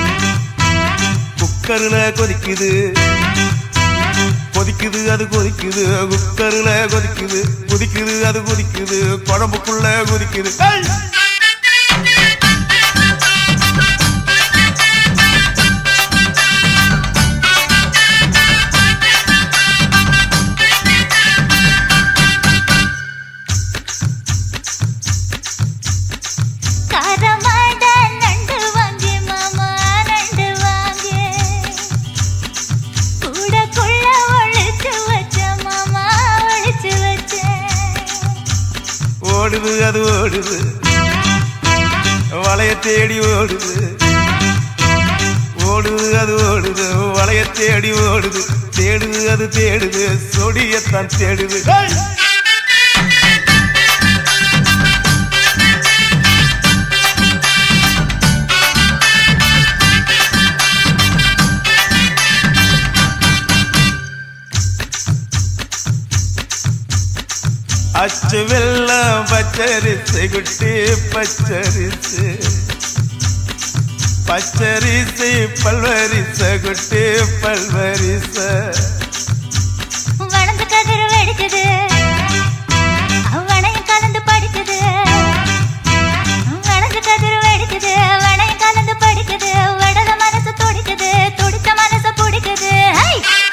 குக்கர்ல கொதிக்குது கொதிக்குது அது கொதிக்குது குக்கர்ல கொதிக்குது கொதிக்குது அது கொதிக்குது குழம்புக்குள்ள கொதிக்குது ஏய்! காரமாட நண்டு வாங்கி மாமா நண்டு வாங்கி கூடக்குள்ள ஒழிச்சு வச்ச மாமா ஒழிச்சு வச்ச ஓடுது அது ஓடுது வளைய தேடி ஓடுது ஓடுது அது ஓடுது வளைய தேடி ஓடுது தேடுது அது தேடுது சொடியத்தான் தேடுது ஏய்! அச்சு வெள்ளம் பச்சரிசு குட்டி பச்சரிசு பச்சரிசு பல்வரிச குட்டி பல்வரிச வளர்ந்து கதிர் வெடிக்குது வளையம் கலந்து படிக்குது வளர்ந்து கதிர் வெடிக்குது வளையம் கலந்து படிக்குது வடத மனசு துடிக்குது துடிச்ச மனசு பிடிக்குது ஹை!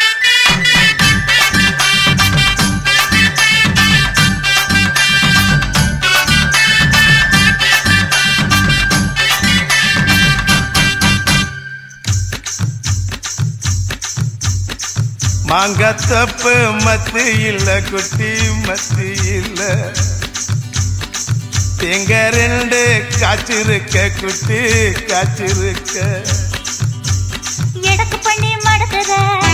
மாங்கத்தப்பு மத்து இல்ல குட்டி மத்து இல்ல தேங்க ரெண்டு காய்ச்சிருக்க குட்டி காய்ச்சிருக்க எடக்கு பண்ணி மடக்குற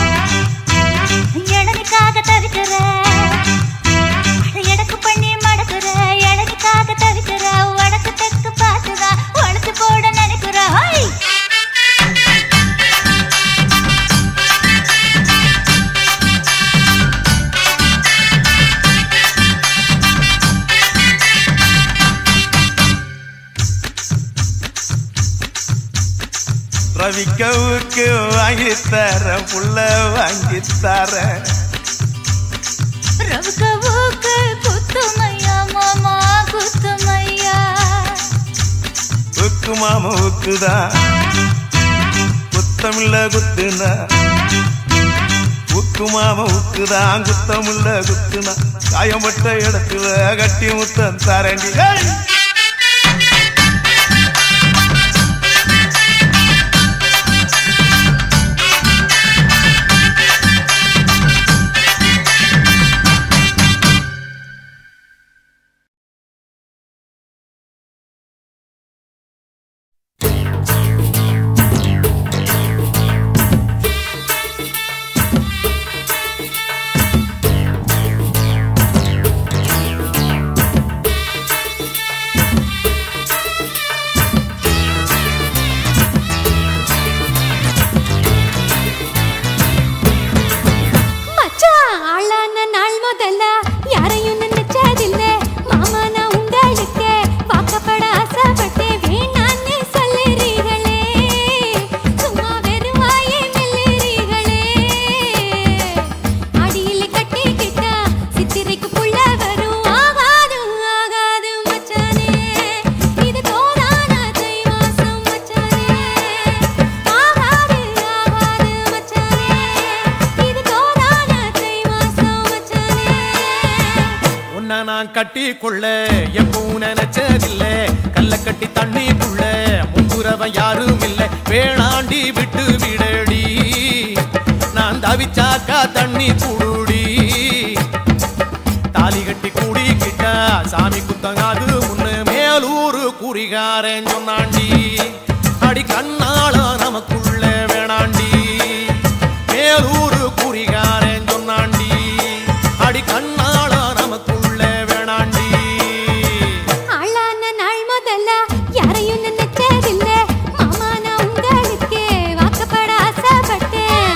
இளநிக்காக தவிக்கிற எடக்கு பண்ணி மடக்குற இளநிக்காக தவிக்கிற வடக்கு தெற்கு பார்த்துதான் உழைச்சு போட நினைக்கிற ஹை! ரவிக்கவுக்கு வாங்கி தர புள்ள வாங்கி தர ரவுக்கவுக்கு குத்துமையா மாமா குத்துமையா உக்கு மாம உக்குதான் குத்தமில்ல குத்துனா உக்கு மாம உக்குதான் குத்தமில்ல குத்துனா காயப்பட்ட இடத்துல கட்டி முத்தம் தரண்டி ஏய்! கட்டி கொள்ள எப்பவும் நினைச்சதில்ல கல்ல கட்டி தண்ணிக்குள்ள முங்குறவன் யாரும் இல்ல வேணாண்டி விட்டு விடடி நான் தவிச்சாக்கா தண்ணி குடுடி தாலி கட்டி கூடிக்கிட்டா சாமி குத்தங்காது முன்னு மேலூரு குறிகாரன் சொன்னாண்டி அடி கண்ணால நமக்குள்ள வேணாண்டி மேலூரு குறிகாரன் சொன்னாண்டி அடி கண்ணால நமக்குள்ள வேணாண்டி ஆளான நாள் முதல்ல யாரையும் நினைச்சதில்ல மாமா நான் உங்களுக்கே வாக்கப்பட ஆசைப்பட்டேன்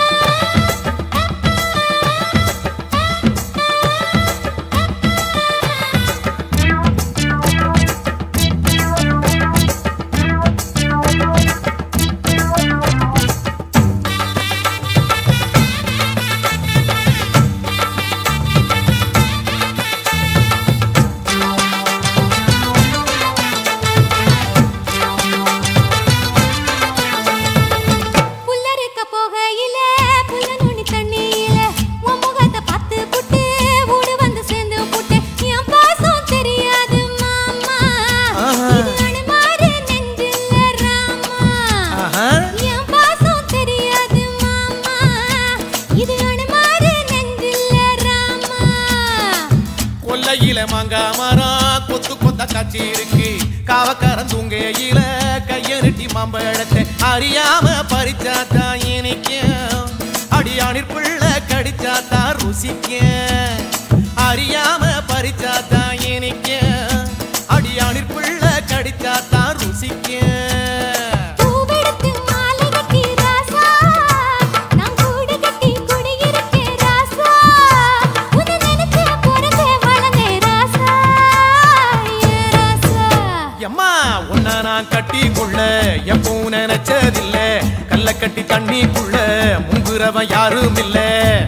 புல்லறுக்க போகையில புல்ல நுனி தண்ணியில உன் முகத்தை பார்த்து புட்டு ஊடு வந்து சேர்ந்து புட்டு என் பாசம் தெரியாது மாமா இது அனுமாரு நெஞ்சில ராமா என் பாசம் தெரியாது மாமா இது அனுமாரு நெஞ்சில ராமா கொல்லையில மாங்கா மரம் கொத்து கொத்த காட்சி இருக்கு காவக்காரன் தூங்கையில கைய நெட்டி மாம்பழத்தை அறியாம பறிச்சாத்தா இனிக்கும் அடியானிற் பிள்ளை கடிச்சாத்தா ருசிக்கும் அறியாம பறிச்சாத்தா இனிக்கும் அடியானிற் பிள்ளை கடிச்சாத்தா ருசிக்கும் பூவெடுத்து மாலை கட்டி ராசா நான் கூடு கட்டி குடியிருக்கேன் ராசா உன்னை நினைச்சு பிறந்தே வளர்ந்தேன் ராசா ஏ ராசா எம்மா உன்னை நான் கட்டி கொள்ள எப்பவும் நினைச்சதில்ல கல்ல கட்டி தண்ணிக்குள்ள முங்குறவன் யாரும் இல்ல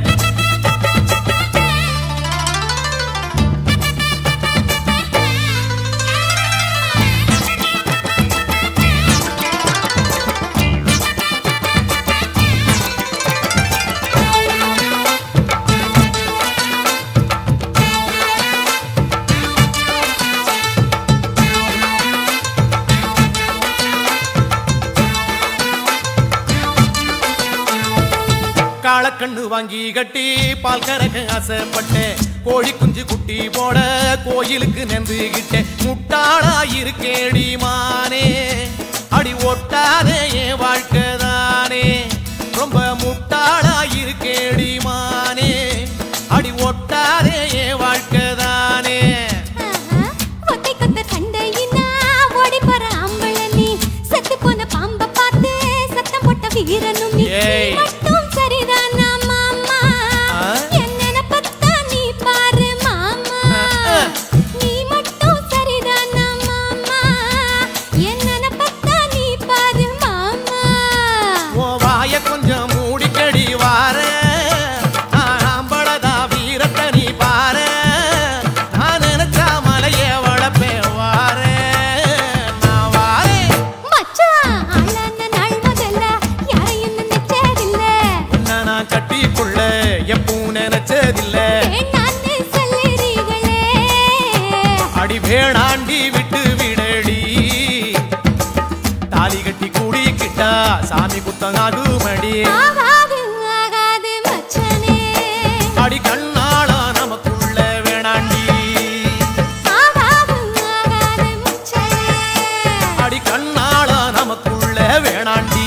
காளக்கண்ணு வாங்கி கட்டி பால் கறக்க ஆசைப்பட்டேன் கோழி குஞ்சு குட்டி போட கோயிலுக்கு நெந்துகிட்டேன் முட்டாளா இருக்கேடி மானே அடி ஒட்டாதே என் வாழ்க்கை தானே ரொம்ப முட்டாளா இருக்கேடி மானே அடி ஒட்டாதே என் வாழ்க்கை தானே ஒத்தை கொத்த சண்டையினா ஓடி போற ஆம்பள நீ செத்து போன பாம்ப பார்த்து சத்தம் போட்ட வீரனும் நீ ஏய். மட்டும் சரிதானா மாமா ஆ? என்ன நினைப்பத்தா நீ பாரு மாமா நீ மட்டும் சரிதானா மாமா என்ன நினைப்பத்தா நீ பாரு மாமா உன் வாய கொஞ்சம் மூடிக்கடி வார ஆம்பளதா வீரத்தை நீ பாரு நான் நினைச்சா மலைய வளப்பேன் வார நான் வாரேன் மச்சான் ஆளான நாள் முதல்ல யாரையும் நினைச்சதில்ல உன்னை நான் கட்டிக்குள்ள எப்பவும் நினைச்சதில்ல வேண்டான்னு சொல்லுறீங்களே அடி வேணாண்டி விட்டு விடடி தாலி கட்டி கூடிக்கிட்டா சாமி குத்தங்காது மடி ஆகாது ஆகாது மச்சனே அடி கண்ணாளா நமக்குள்ள வேணாண்டி ஆகாது ஆகாது மச்சனே அடி கண்ணாளா நமக்குள்ள வேணாண்டி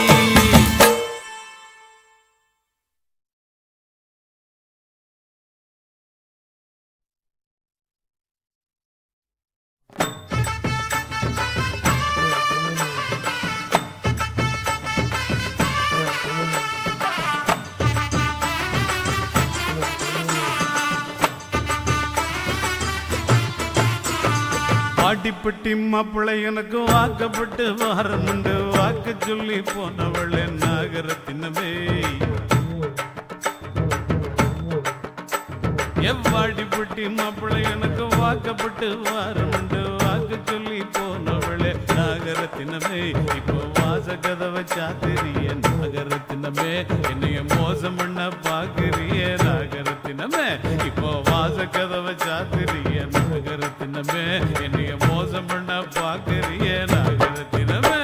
பாட்டிப்பட்டி மாப்பிள்ளை எனக்கு வாக்கப்பட்டு வாரமுண்டு வாக்கு சொல்லி போனவள் நாகரத்தினமே எவ்வாடிப்பட்டி மாப்பிள்ளை எனக்கு வாக்கப்பட்டு வாரமுண்டு வாக்கு சொல்லி போனவளே நாகரத்தினமே இப்போ வாச கதவை சாத்திரிய நாகரத்தினமே என்னைய மோசம் பண்ண பாக்குறிய நாகரத்தினமே இப்போ வாச கதவை சாத்திரிய நாகரத்தினமே என்னைய மோசம் பண்ண பாக்குறிய நாகரத்தினமே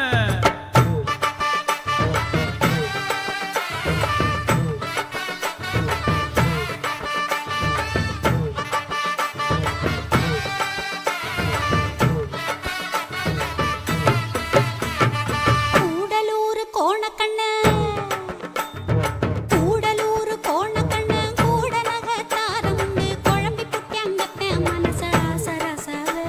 கூடலூர் கோணக்கண்ண கூடலூர் கோணக்கண்ண கூட நகத்தாரமுண்டு குழம்பி புட்டியங்கத்த மனச ஆசரசவே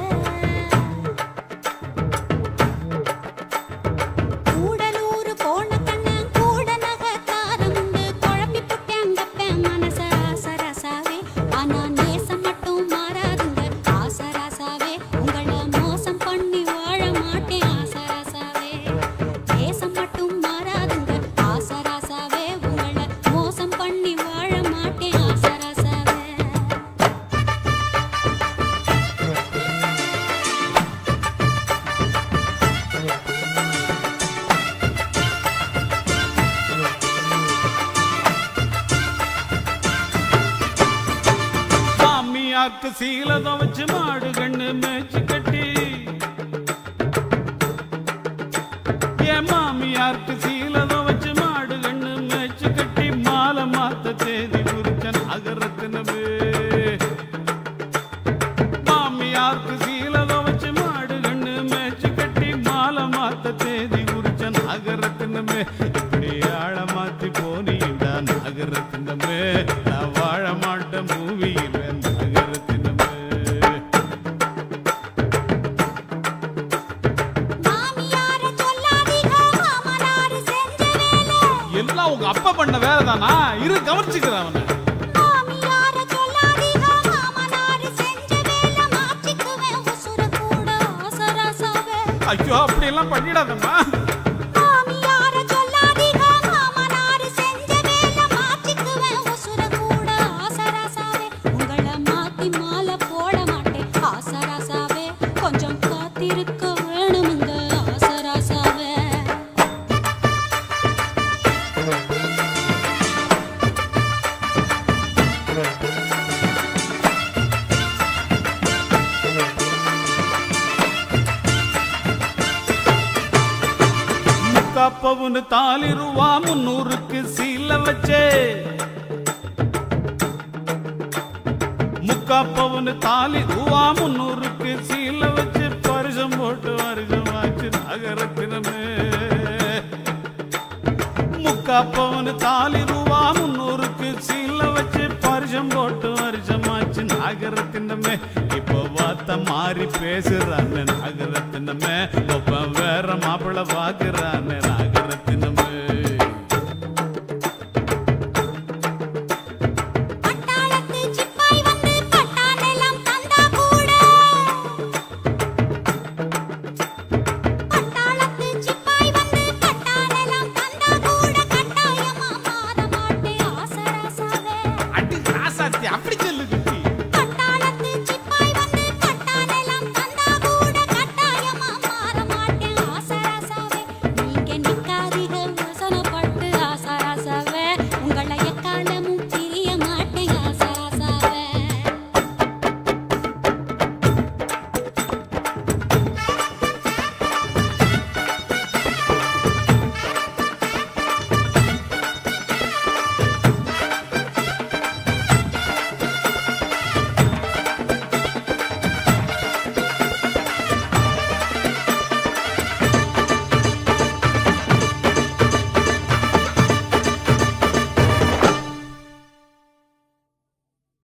கூடலூர் கோணக்கண்ண கூட நகத்தாரமுண்டு குழம்பி புட்டியங்கத்த மனச ஆசரசவே ஆனா நேசம் மட்டும் மாறாதுங்க ஆசரசாவே உங்களை மோசம் பண்ணி வாழ மாட்டேன் ஆசரசாவே தேசம் மட்டும் மாறாதுங்க ஆசராசாவே உங்களை மோசம் பண்ணி வாழ மாட்டேன் ஆசராசாவே சாமியாக்கு சீல துவச்சு மாடு கண்ணு மேய்ச்சி கட்டி என் மாமியாருக்கு சீல துவச்சு மாடு கண்ணு மேய்ச்சி கட்டி மாலை மாத்த தேதி குறிச்சன் அகரத்தினவே மாமியாருக்கு சீல துவச்சு மாடு கண்ணு மேய்ச்சி கட்டி மாலை மாத்த தேதி குறிச்சன் அகரத்தினமே இப்படி ஆழ மாத்தி போனீண்டா நகரத்தினமே நான் வாழ மாட்டேன் பூமியில் நகரத்தினமே மாமியார சொல்லாதீங்க மாமனாரு செஞ்ச வேலை எல்லாம் உங்க அப்பா பண்ண வேலை தானா இரு கவனிச்சுக்கிறேன் அவனை மாமியார சொல்லாதீங்க மாமனாரு செஞ்ச வேலை மாற்றிக்குவேன் உசுர கூட ஆசராசாவே ஐயோ அப்படி எல்லாம் பண்ணிடாதம்மா மாமியார சொல்லாதீங்க மாமனாரு செஞ்ச வேலை மாற்றிக்குவேன் உசுர கூட ஆசராசாவே உங்களை மாத்தி மாலை போட மாட்டேன் ஆசராசாவே கொஞ்சம் காத்திருக்க வேணுமுங்க ஆசராசாவே முக்காப்பவுன்னு தாலி ரூபா முன்னூறுக்கு சீல வச்சே முக்காப்பவுன்னு தாலி ரூபா முன்னூறுக்கு சீல வச்சு பரிசம் போட்டு வருஷமாச்சு நகரத்தினமே முக்காப்பவுன்னு தாலி ரூபா முன்னூறுக்கு சீல வச்சு பரிசம் போட்டு வருஷமாச்சு நகரத்தினமே இப்போ வார்த்தை மாறி பேசுறான்னு நகரத்தினமே ஒப்ப வேற மாப்பிள்ள பாக்கு